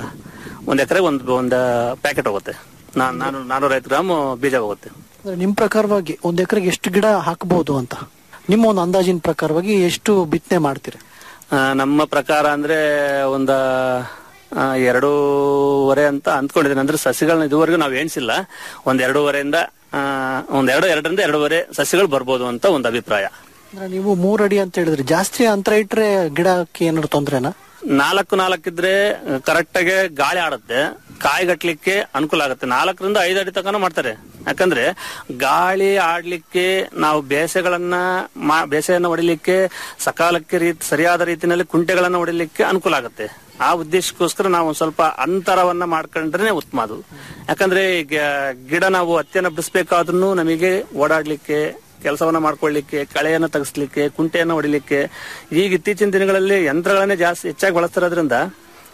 ಒಂದ್ ಎಕರೆಗೆ ಒಂದು ಒಂದು ಪ್ಯಾಕೆಟ್ ಹೋಗುತ್ತೆ ನಾ- ನಾನು ನಾನೂರೈವತ್ತು ಗ್ರಾಮ್ ಬೀಜ ಹೋಗುತ್ತೆ ಅಂದ್ರೆ ನಿಮ್ ಪ್ರಕಾರವಾಗಿ ಒಂದ್ ಎಕರೆಗೆ ಎಷ್ಟು ಗಿಡ ಹಾಕಬಹುದು ಅಂತ ನಿಮ್ಮ ಒಂದು ಅಂದಾಜಿನ ಪ್ರಕಾರವಾಗಿ ಎಷ್ಟು ಬಿತ್ತನೆ ಮಾಡ್ತೀರಾ ಆ, ನಮ್ಮ ಪ್ರಕಾರ ಅಂದ್ರೆ ಒಂದ ಆ, ಎರಡೂವರೆ ಅಂತ ಅಂದ್ಕೊಂಡಿದ್ದೀನಿ ಅಂದ್ರೆ ಸಸಿಗಳನ್ನ ಇದುವರೆಗೂ ನಾವು ಎಣಿಸಿಲ್ಲ ಒಂದ್ ಎರಡೂವರೆಯಿಂದ ಆ, ಒಂದ್ ಎರಡು ಎರಡರಿಂದ ಎರಡೂವರೆ ಸಸಿಗಳು ಬರ್ಬೋದು ಅಂತ ಒಂದು ಅಭಿಪ್ರಾಯ ಅಂದ್ರೆ ನೀವು ಮೂರ್ ಅಡಿ ಅಂತ ಹೇಳಿದ್ರೆ ಜಾಸ್ತಿ ಅಂತರ ಇಟ್ರೆ ಗಿಡಕ್ಕೆ ಏನಾದ್ರು ತೊಂದ್ರೆನಾ ನಾಲ್ಕು ನಾಲ್ಕಿದ್ರೆ ಕರೆಕ್ಟ್ ಆಗಿ ಗಾಳಿ ಆಡುತ್ತೆ ಕಾಯಿ ಗಟ್ಲಿಕ್ಕೆ ಅನುಕೂಲ ಆಗುತ್ತೆ ನಾಲ್ಕರಿಂದ ಐದು ಅಡಿ ತನಕ ಮಾಡ್ತಾರೆ ಯಾಕಂದ್ರೆ ಗಾಳಿ ಆಡ್ಲಿಕ್ಕೆ ನಾವು ಬೇಸೆಗಳನ್ನ ಮಾ- ಬೇಸೆಯನ್ನ ಹೊಡಿಲಿಕ್ಕೆ ಸಕಾಲಕ್ಕೆ ರೀತಿ ಸರಿಯಾದ ರೀತಿಯಲ್ಲಿ ಕುಂಟೆಗಳನ್ನ ಹೊಡಿಲಿಕ್ಕೆ ಅನುಕೂಲ ಆಗುತ್ತೆ ಆ ಉದ್ದೇಶಕ್ಕೋಸ್ಕರ ನಾವು ಒಂದ್ ಸ್ವಲ್ಪ ಅಂತರವನ್ನ ಮಾಡ್ಕೊಂಡ್ರೆ ಉತ್ತಮ ಅದು ಯಾಕಂದ್ರೆ ಈಗ ಗಿಡ ನಾವು ಹತ್ತಿಯನ್ನ ಬಿಡಿಸ್ಬೇಕಾದ್ರೂ ನಮಗೆ ಓಡಾಡ್ಲಿಕ್ಕೆ ಕೆಲಸವನ್ನ ಮಾಡ್ಕೊಳ್ಳಿಕ್ಕೆ ಕಳೆಯನ್ನ ತೆಗೆಸ್ಲಿಕ್ಕೆ ಕುಂಟೆಯನ್ನ ಹೊಡಿಲಿಕ್ಕೆ ಈಗ ಇತ್ತೀಚಿನ ದಿನಗಳಲ್ಲಿ ಯಂತ್ರಗಳನ್ನೇ ಜಾಸ್ತಿ ಹೆಚ್ಚಾಗಿ ಬಳಸ್ತಿರೋದ್ರಿಂದ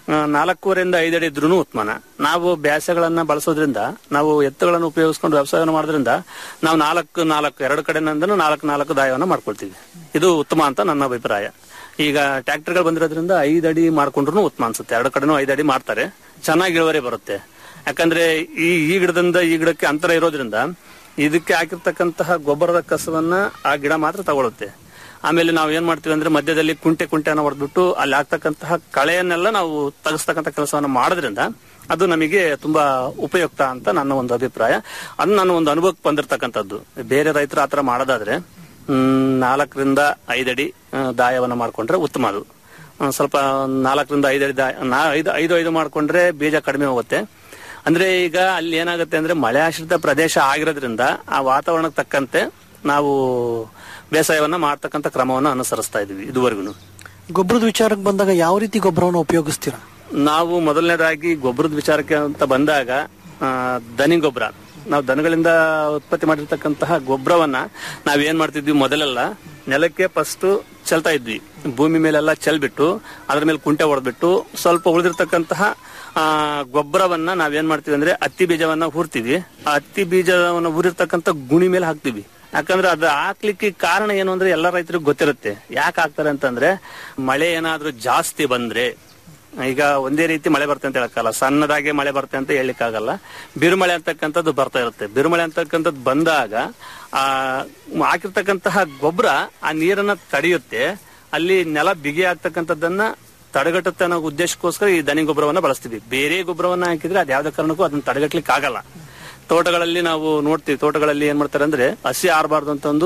ಆ, ನಾಲ್ಕೂವರೆಯಿಂದ ಐದಡಿ ಇದ್ರೂ ಉತ್ಮನ ನಾವು ಬ್ಯಾಸಗಳನ್ನ ಬಳಸೋದ್ರಿಂದ ನಾವು ಎತ್ತುಗಳನ್ನು ಉಪಯೋಗಿಸ್ಕೊಂಡು ವ್ಯವಸಾಯವನ್ನು ಮಾಡೋದ್ರಿಂದ ನಾವು ನಾಲ್ಕು ನಾಲ್ಕು ಎರಡು ಕಡೆನಿಂದನೂ ನಾಲ್ಕು ನಾಲ್ಕು ದಾಯವನ್ನ ಮಾಡ್ಕೊಳ್ತೀವಿ ಇದು ಉತ್ತಮ ಅಂತ ನನ್ನ ಅಭಿಪ್ರಾಯ ಈಗ ಟ್ರ್ಯಾಕ್ಟರ್ಗಳು ಬಂದಿರೋದ್ರಿಂದ ಐದು ಅಡಿ ಮಾಡ್ಕೊಂಡ್ರು ಉತ್ತಮ ಅನ್ಸುತ್ತೆ ಎರಡು ಕಡೆನೂ ಐದು ಅಡಿ ಮಾಡ್ತಾರೆ ಚೆನ್ನಾಗಿ ಇಳುವರಿ ಬರುತ್ತೆ ಯಾಕಂದ್ರೆ ಈ ಈ ಗಿಡದಿಂದ ಈ ಗಿಡಕ್ಕೆ ಅಂತರ ಇರೋದ್ರಿಂದ ಇದಕ್ಕೆ ಹಾಕಿರ್ತಕ್ಕಂತಹ ಗೊಬ್ಬರದ ಕಸವನ್ನ ಆ ಗಿಡ ಮಾತ್ರ ತಗೊಳುತ್ತೆ ಆಮೇಲೆ ನಾವು ಏನ್ ಮಾಡ್ತೀವಿ ಅಂದ್ರೆ ಮಧ್ಯದಲ್ಲಿ ಕುಂಟೆ ಕುಂಟೆನ ಹೊಡೆದ್ಬಿಟ್ಟು ಅಲ್ಲಿ ಆಗ್ತಕ್ಕಂತಹ ಕಳೆಯನ್ನೆಲ್ಲ ನಾವು ತೆಗೆಸ್ತಕ್ಕಂಥ ಕೆಲಸವನ್ನ ಮಾಡೋದ್ರಿಂದ ಅದು ನಮಗೆ ತುಂಬಾ ಉಪಯುಕ್ತ ಅಂತ ನನ್ನ ಒಂದು ಅಭಿಪ್ರಾಯ ಅದು ನನ್ನ ಒಂದು ಅನುಭವಕ್ಕೆ ಬಂದಿರತಕ್ಕಂಥದ್ದು ಬೇರೆ ರೈತರು ಆತರ ಮಾಡೋದಾದ್ರೆ ಹ್ಮ್, ನಾಲ್ಕರಿಂದ ಐದಡಿ ಆ, ದಾಯವನ್ನ ಮಾಡ್ಕೊಂಡ್ರೆ ಉತ್ತಮ ಅದು ಆ, ಸ್ವಲ್ಪ ನಾಲ್ಕರಿಂದ ಐದಡಿ ದಾಯ ನಾ- ಐದು ಐದು ಐದು ಮಾಡ್ಕೊಂಡ್ರೆ ಬೀಜ ಕಡಿಮೆ ಹೋಗುತ್ತೆ ಅಂದ್ರೆ ಈಗ ಅಲ್ಲಿ ಏನಾಗುತ್ತೆ ಅಂದ್ರೆ ಮಳೆ ಆಶ್ರಿತ ಪ್ರದೇಶ ಆಗಿರೋದ್ರಿಂದ ಆ ವಾತಾವರಣಕ್ಕೆ ತಕ್ಕಂತೆ ನಾವು ಬೇಸಾಯವನ್ನ ಮಾಡ್ತಕ್ಕಂಥ ಕ್ರಮವನ್ನ ಅನುಸರಿಸ್ತಾ ಇದೀವಿ ಇದುವರೆಗೂ ಗೊಬ್ಬರದ ವಿಚಾರಕ್ಕೆ ಬಂದಾಗ ಯಾವ ರೀತಿ ಗೊಬ್ಬರವನ್ನು ಉಪಯೋಗಿಸ್ತೀರಾ ನಾವು ಮೊದಲನೇದಾಗಿ ಗೊಬ್ಬರದ ವಿಚಾರಕ್ಕೆ ಅಂತ ಬಂದಾಗ ಆ, ದನಿ ಗೊಬ್ಬರ ನಾವು ದನಗಳಿಂದ ಉತ್ಪತ್ತಿ ಮಾಡಿರ್ತಕ್ಕಂತಹ ಗೊಬ್ಬರವನ್ನ ನಾವ್ ಏನ್ ಮಾಡ್ತಿದ್ವಿ ಮೊದಲೆಲ್ಲ ನೆಲಕ್ಕೆ ಫಸ್ಟ್ ಚೆಲ್ತಾ ಇದ್ವಿ ಭೂಮಿ ಮೇಲೆಲ್ಲ ಚೆಲ್ಬಿಟ್ಟು ಅದ್ರ ಮೇಲೆ ಕುಂಟೆ ಹೊಡೆದ್ಬಿಟ್ಟು ಸ್ವಲ್ಪ ಉಳಿದಿರ್ತಕ್ಕಂತಹ ಆ ಗೊಬ್ಬರವನ್ನ ನಾವೇನ್ ಮಾಡ್ತೀವಿ ಅಂದ್ರೆ ಹತ್ತಿ ಬೀಜವನ್ನ ಹೂರ್ತೀವಿ ಆ ಹತ್ತಿ ಬೀಜವನ್ನ ಊರಿರ್ತಕ್ಕಂಥ ಗುಣಿ ಮೇಲೆ ಹಾಕ್ತಿವಿ ಯಾಕಂದ್ರೆ ಅದು ಹಾಕ್ಲಿಕ್ಕೆ ಕಾರಣ ಏನು ಅಂದ್ರೆ ಎಲ್ಲ ರೈತರಿಗೆ ಗೊತ್ತಿರುತ್ತೆ ಯಾಕೆ ಹಾಕ್ತಾರೆ ಅಂತಂದ್ರೆ ಮಳೆ ಏನಾದ್ರೂ ಜಾಸ್ತಿ ಬಂದ್ರೆ ಈಗ ಒಂದೇ ರೀತಿ ಮಳೆ ಬರುತ್ತೆ ಅಂತ ಹೇಳಕ್ಕಲ್ಲ ಸಣ್ಣದಾಗಿ ಮಳೆ ಬರುತ್ತೆ ಅಂತ ಹೇಳಲಿಕ್ಕಾಗಲ್ಲ ಬಿರುಮಳೆ ಅಂತಕ್ಕಂಥದ್ದು ಬರ್ತಾ ಇರುತ್ತೆ ಬಿರುಮಳೆ ಅಂತಕ್ಕಂಥದ್ದು ಬಂದಾಗ ಆ ಹಾಕಿರ್ತಕ್ಕಂತಹ ಗೊಬ್ಬರ ಆ ನೀರನ್ನ ತಡೆಯುತ್ತೆ ಅಲ್ಲಿ ನೆಲ ಬಿಗಿ ಆಗ್ತಕ್ಕಂಥದ್ದನ್ನ ತಡೆಗಟ್ಟುತ್ತೆ ಅನ್ನೋ ಉದ್ದೇಶಕ್ಕೋಸ್ಕರ ಈ ದನಿ ಗೊಬ್ಬರವನ್ನ ಬಳಸ್ತೀವಿ ಬೇರೆ ಗೊಬ್ಬರವನ್ನ ಹಾಕಿದ್ರೆ ಅದು ಯಾವ್ದೇ ಕಾರಣಕ್ಕೂ ಅದನ್ನ ತಡೆಗಟ್ಲಿಕ್ಕೆ ಆಗಲ್ಲ ತೋಟಗಳಲ್ಲಿ ನಾವು ನೋಡ್ತೀವಿ ತೋಟಗಳಲ್ಲಿ ಏನ್ ಮಾಡ್ತಾರೆ ಅಂದ್ರೆ ಹಸಿ ಆರಬಾರ್ದು ಅಂತಂದು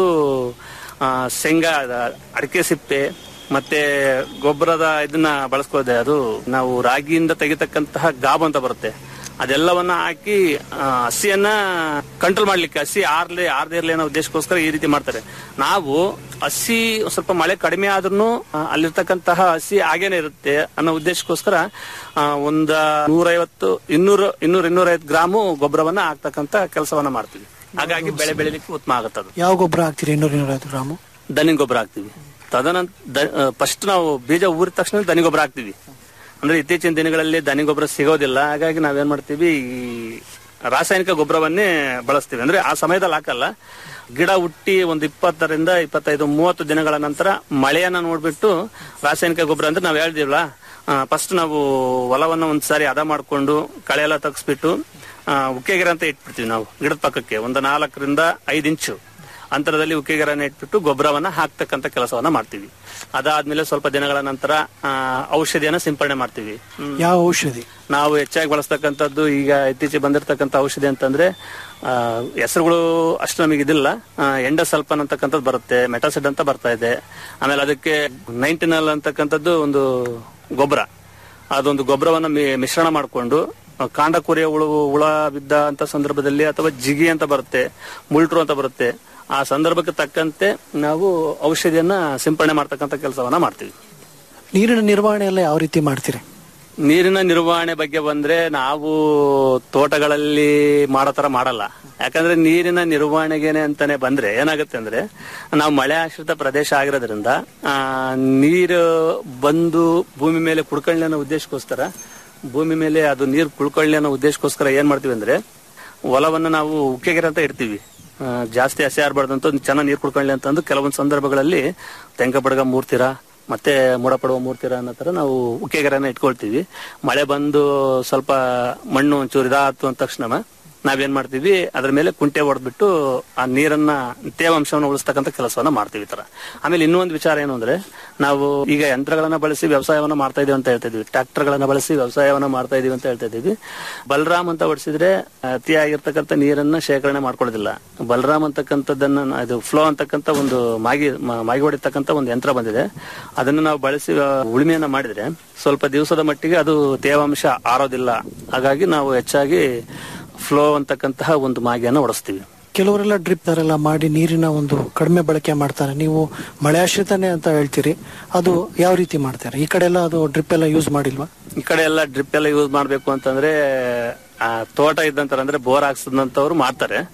ಆ, ಶೇಂಗಾ ಅದ- ಅಡಿಕೆ ಸಿಪ್ಪೆ ಮತ್ತೆ ಗೊಬ್ಬರದ ಇದನ್ನ ಬಳಸ್ಕೋದೆ ಅದು ನಾವು ರಾಗಿಯಿಂದ ತೆಗಿತಕ್ಕಂತಹ ಗಾಬ್ ಅಂತ ಬರುತ್ತೆ ಅದೆಲ್ಲವನ್ನ ಹಾಕಿ ಆ, ಹಸಿಯನ್ನ ಕಂಟ್ರೋಲ್ ಮಾಡ್ಲಿಕ್ಕೆ ಹಸಿ ಆರ್ಲೆ ಆರ್ದೇ ಇರ್ಲಿ ಅನ್ನೋ ಉದ್ದೇಶಕ್ಕೋಸ್ಕರ ಈ ರೀತಿ ಮಾಡ್ತಾರೆ ನಾವು ಹಸಿ ಒಂದ್ ಸ್ವಲ್ಪ ಮಳೆ ಕಡಿಮೆ ಆದ್ರೂ ಅಲ್ಲಿರ್ತಕ್ಕಂತಹ ಹಸಿ ಹಾಗೇನೆ ಇರುತ್ತೆ ಅನ್ನೋ ಉದ್ದೇಶಕ್ಕೋಸ್ಕರ ಆ, ಒಂದ ನೂರೈವತ್ತು ಇನ್ನೂರು ಇನ್ನೂರ ಇನ್ನೂರೈವತ್ತು ಗ್ರಾಮು ಗೊಬ್ಬರವನ್ನ ಹಾಕ್ತಕ್ಕಂತ ಕೆಲಸವನ್ನ ಮಾಡ್ತೀವಿ ಹಾಗಾಗಿ ಬೆಳೆ ಬೆಳಿಲಿಕ್ಕೆ ಉತ್ತಮ ಆಗುತ್ತೆ ಅದು ಯಾವ ಗೊಬ್ಬರ ಹಾಕ್ತೀರಿ ಇನ್ನೂರ ಇನ್ನೂರೈವತ್ತು ಗ್ರಾಮು ದನಿ ಗೊಬ್ಬರ ಹಾಕ್ತಿವಿ ತದನಂತರ ಫಸ್ಟ್ ನಾವು ಬೀಜ ಊರಿದ ತಕ್ಷಣ ದನಿ ಗೊಬ್ಬರ ಹಾಕ್ತಿವಿ ಅಂದ್ರೆ ಇತ್ತೀಚಿನ ದಿನಗಳಲ್ಲಿ ದನಿ ಗೊಬ್ಬರ ಸಿಗೋದಿಲ್ಲ ಹಾಗಾಗಿ ನಾವೇನ್ ಮಾಡ್ತೀವಿ ಈ ರಾಸಾಯನಿಕ ಗೊಬ್ಬರವನ್ನೇ ಬಳಸ್ತೀವಿ ಅಂದ್ರೆ ಆ ಸಮಯದಲ್ಲಿ ಹಾಕಲ್ಲ ಗಿಡ ಹುಟ್ಟಿ ಒಂದು ಇಪ್ಪತ್ತರಿಂದ ಇಪ್ಪತ್ತೈದು ಮೂವತ್ತು ದಿನಗಳ ನಂತರ ಮಳೆಯನ್ನ ನೋಡ್ಬಿಟ್ಟು ರಾಸಾಯನಿಕ ಗೊಬ್ಬರ ಅಂದ್ರೆ ನಾವ್ ಹೇಳ್ದಿವಲ್ಲ ಫಸ್ಟ್ ನಾವು ಹೊಲವನ್ನ ಒಂದ್ಸಾರಿ ಹದ ಮಾಡ್ಕೊಂಡು ಕಳೆ ಎಲ್ಲ ತೆಗೆಸ್ಬಿಟ್ಟು ಉಕ್ಕೆಗೆರೆ ಅಂತ ಇಟ್ಬಿಡ್ತೀವಿ ನಾವು ಗಿಡದ ಪಕ್ಕಕ್ಕೆ ಒಂದು ನಾಲ್ಕರಿಂದ ಐದು ಇಂಚು ಅಂತರದಲ್ಲಿ ಉಕ್ಕೆಗೆರನ್ನ ಇಟ್ಬಿಟ್ಟು ಗೊಬ್ಬರವನ್ನ ಹಾಕ್ತಕ್ಕಂತ ಕೆಲಸವನ್ನ ಮಾಡ್ತೀವಿ ಅದಾದ್ಮೇಲೆ ಸ್ವಲ್ಪ ದಿನಗಳ ನಂತರ ಆ, ಔಷಧಿಯನ್ನ ಸಿಂಪಡಣೆ ಮಾಡ್ತೀವಿ ಹ್ಮ್. ಯಾವ ಔಷಧಿ ನಾವು ಹೆಚ್ಚಾಗಿ ಬಳಸ್ತಕ್ಕಂಥದ್ದು ಈಗ ಇತ್ತೀಚೆಗೆ ಬಂದಿರತಕ್ಕಂಥ ಔಷಧಿ ಅಂತಂದ್ರೆ ಆ, ಹೆಸರುಗಳು ಅಷ್ಟು ನಮಗೆ ಇದಿಲ್ಲ ಎಂಡಸಲ್ಪನ್ ಅಂತಕ್ಕಂಥದ್ದು ಬರುತ್ತೆ ಮೆಟಾಸಿಡ್ ಅಂತ ಬರ್ತಾ ಇದೆ ಆಮೇಲೆ ಅದಕ್ಕೆ ನೈಂಟಿನಲ್ ಅಂತಕ್ಕಂಥದ್ದು ಒಂದು ಗೊಬ್ಬರ ಅದೊಂದು ಗೊಬ್ಬರವನ್ನ ಮಿ- ಮಿಶ್ರಣ ಮಾಡಿಕೊಂಡು ಕಾಂಡ ಕುರಿಯ ಹುಳು ಹುಳ ಬಿದ್ದ ಅಂತ ಸಂದರ್ಭದಲ್ಲಿ ಅಥವಾ ಜಿಗಿ ಅಂತ ಬರುತ್ತೆ ಮುಳ್ಟ್ರು ಅಂತ ಬರುತ್ತೆ ಆ ಸಂದರ್ಭಕ್ಕೆ ತಕ್ಕಂತೆ ನಾವು ಔಷಧಿಯನ್ನ ಸಿಂಪಡಣೆ ಮಾಡ್ತಕ್ಕಂಥ ಕೆಲಸವನ್ನ ಮಾಡ್ತೀವಿ ನೀರಿನ ನಿರ್ವಹಣೆ ಎಲ್ಲ ಯಾವ ರೀತಿ ಮಾಡ್ತೀರಿ ನೀರಿನ ನಿರ್ವಹಣೆ ಬಗ್ಗೆ ಬಂದ್ರೆ ನಾವು ತೋಟಗಳಲ್ಲಿ ಮಾಡೋ ತರ ಮಾಡಲ್ಲ ಯಾಕಂದ್ರೆ ನೀರಿನ ನಿರ್ವಹಣೆಗೇನೆ ಅಂತಾನೆ ಬಂದ್ರೆ ಏನಾಗುತ್ತೆ ಅಂದ್ರೆ ನಾವು ಮಳೆ ಆಶ್ರಿತ ಪ್ರದೇಶ ಆಗಿರೋದ್ರಿಂದ ಆ ನೀರು ಬಂದು ಭೂಮಿ ಮೇಲೆ ಕುಡ್ಕೊಳ್ಳಿ ಅನ್ನೋ ಉದ್ದೇಶಕ್ಕೋಸ್ಕರ ಭೂಮಿ ಮೇಲೆ ಅದು ನೀರು ಕುಳ್ಕೊಳ್ಳಿ ಅನ್ನೋ ಉದ್ದೇಶಕ್ಕೋಸ್ಕರ ಏನ್ ಮಾಡ್ತೀವಿ ಅಂದ್ರೆ ಹೊಲವನ್ನ ನಾವು ಉಕ್ಕೆಗೆರೆ ಅಂತ ಇಡ್ತೀವಿ ಆ, ಜಾಸ್ತಿ ಹಸಿ ಆರ್ಬಾರ್ದು ಅಂತ ಚೆನ್ನಾಗಿ ನೀರು ಕುಡ್ಕೊಳ್ಳಿ ಅಂತಂದು ಕೆಲವೊಂದು ಸಂದರ್ಭಗಳಲ್ಲಿ ತೆಂಕ ಬಡಗ ಮೂರ್ತಿರ ಮತ್ತೆ ಮೂಡಪಡುವ ಮೂರ್ತಿರ ಅನ್ನೋ ತರ ನಾವು ಉಕ್ಕೆಗೆರೆನ ಇಟ್ಕೊಳ್ತೀವಿ ಮಳೆ ಬಂದು ಸ್ವಲ್ಪ ಮಣ್ಣು ಒಂಚೂರು ಇದಾತು ಅಂದ ತಕ್ಷಣ ನಾವೇನ್ ಮಾಡ್ತೀವಿ ಅದ್ರ ಮೇಲೆ ಕುಂಟೆ ಹೊಡೆದ್ಬಿಟ್ಟು ಆ ನೀರನ್ನ ತೇವಾಂಶವನ್ನು ಉಳಿಸ್ತಕ್ಕಂಥ ಕೆಲಸವನ್ನ ಮಾಡ್ತೀವಿ ಈ ತರ ಆಮೇಲೆ ಇನ್ನೂ ಒಂದು ವಿಚಾರ ಏನು ಅಂದ್ರೆ ನಾವು ಈಗ ಯಂತ್ರಗಳನ್ನ ಬಳಸಿ ವ್ಯವಸಾಯವನ್ನ ಮಾಡ್ತಾ ಇದೀವಿ ಅಂತ ಹೇಳ್ತಾ ಇದೀವಿ ಟ್ರಾಕ್ಟರ್ ಗಳನ್ನ ಬಳಸಿ ವ್ಯವಸಾಯವನ್ನ ಮಾಡ್ತಾ ಇದೀವಿ ಅಂತ ಹೇಳ್ತಾ ಇದೀವಿ ಬಲರಾಮ್ ಅಂತ ಹೊಡಿಸಿದ್ರೆ ಅತಿಯಾಗಿರ್ತಕ್ಕಂಥ ನೀರನ್ನ ಶೇಖರಣೆ ಮಾಡ್ಕೊಳ್ಳೋದಿಲ್ಲ ಬಲರಾಮ್ ಅಂತಕ್ಕಂಥದ್ದನ್ನ ನ- ಇದು ಫ್ಲೋ ಅಂತಕ್ಕಂಥ ಒಂದು ಮಾಗಿ ಮ- ಮಾಗಿ ಹೊಡಿತಕ್ಕಂಥ ಒಂದು ಯಂತ್ರ ಬಂದಿದೆ ಅದನ್ನ ನಾವು ಬಳಸಿ ಆ, ಉಳುಮೆಯನ್ನ ಮಾಡಿದ್ರೆ ಸ್ವಲ್ಪ ದಿವಸದ ಮಟ್ಟಿಗೆ ಅದು ತೇವಾಂಶ ಆರೋದಿಲ್ಲ ಹಾಗಾಗಿ ನಾವು ಹೆಚ್ಚಾಗಿ ಫ್ಲೋ ಅಂತಕ್ಕಂತಹ ಒಂದು ಮಾಗಿಯನ್ನ ಹೊಡಿಸ್ತೀವಿ ಕೆಲವರೆಲ್ಲ ಡ್ರಿಪ್ ಎಲ್ಲ ಮಾಡಿ ನೀರಿನ ಒಂದು ಕಡಿಮೆ ಬಳಕೆ ಮಾಡ್ತಾರೆ ನೀವು ಮಳೆ ಆಶ್ರಿತನೇ ಅಂತ ಹೇಳ್ತೀರಿ ಅದು ಯಾವ ರೀತಿ ಮಾಡ್ತಾರೆ ಈ ಕಡೆ ಎಲ್ಲ ಅದು ಡ್ರಿಪ್ ಎಲ್ಲ ಯೂಸ್ ಮಾಡಿಲ್ವಾ ಈ ಕಡೆ ಎಲ್ಲ ಡ್ರಿಪ್ ಎಲ್ಲ ಯೂಸ್ ಮಾಡ್ಬೇಕು ಅಂತಂದ್ರೆ ಆ, ತೋಟ ಇದ್ದಂತರ ಅಂದ್ರೆ ಬೋರ್ ಹಾಕ್ಸದಂತವ್ರು ಮಾಡ್ತಾರೆ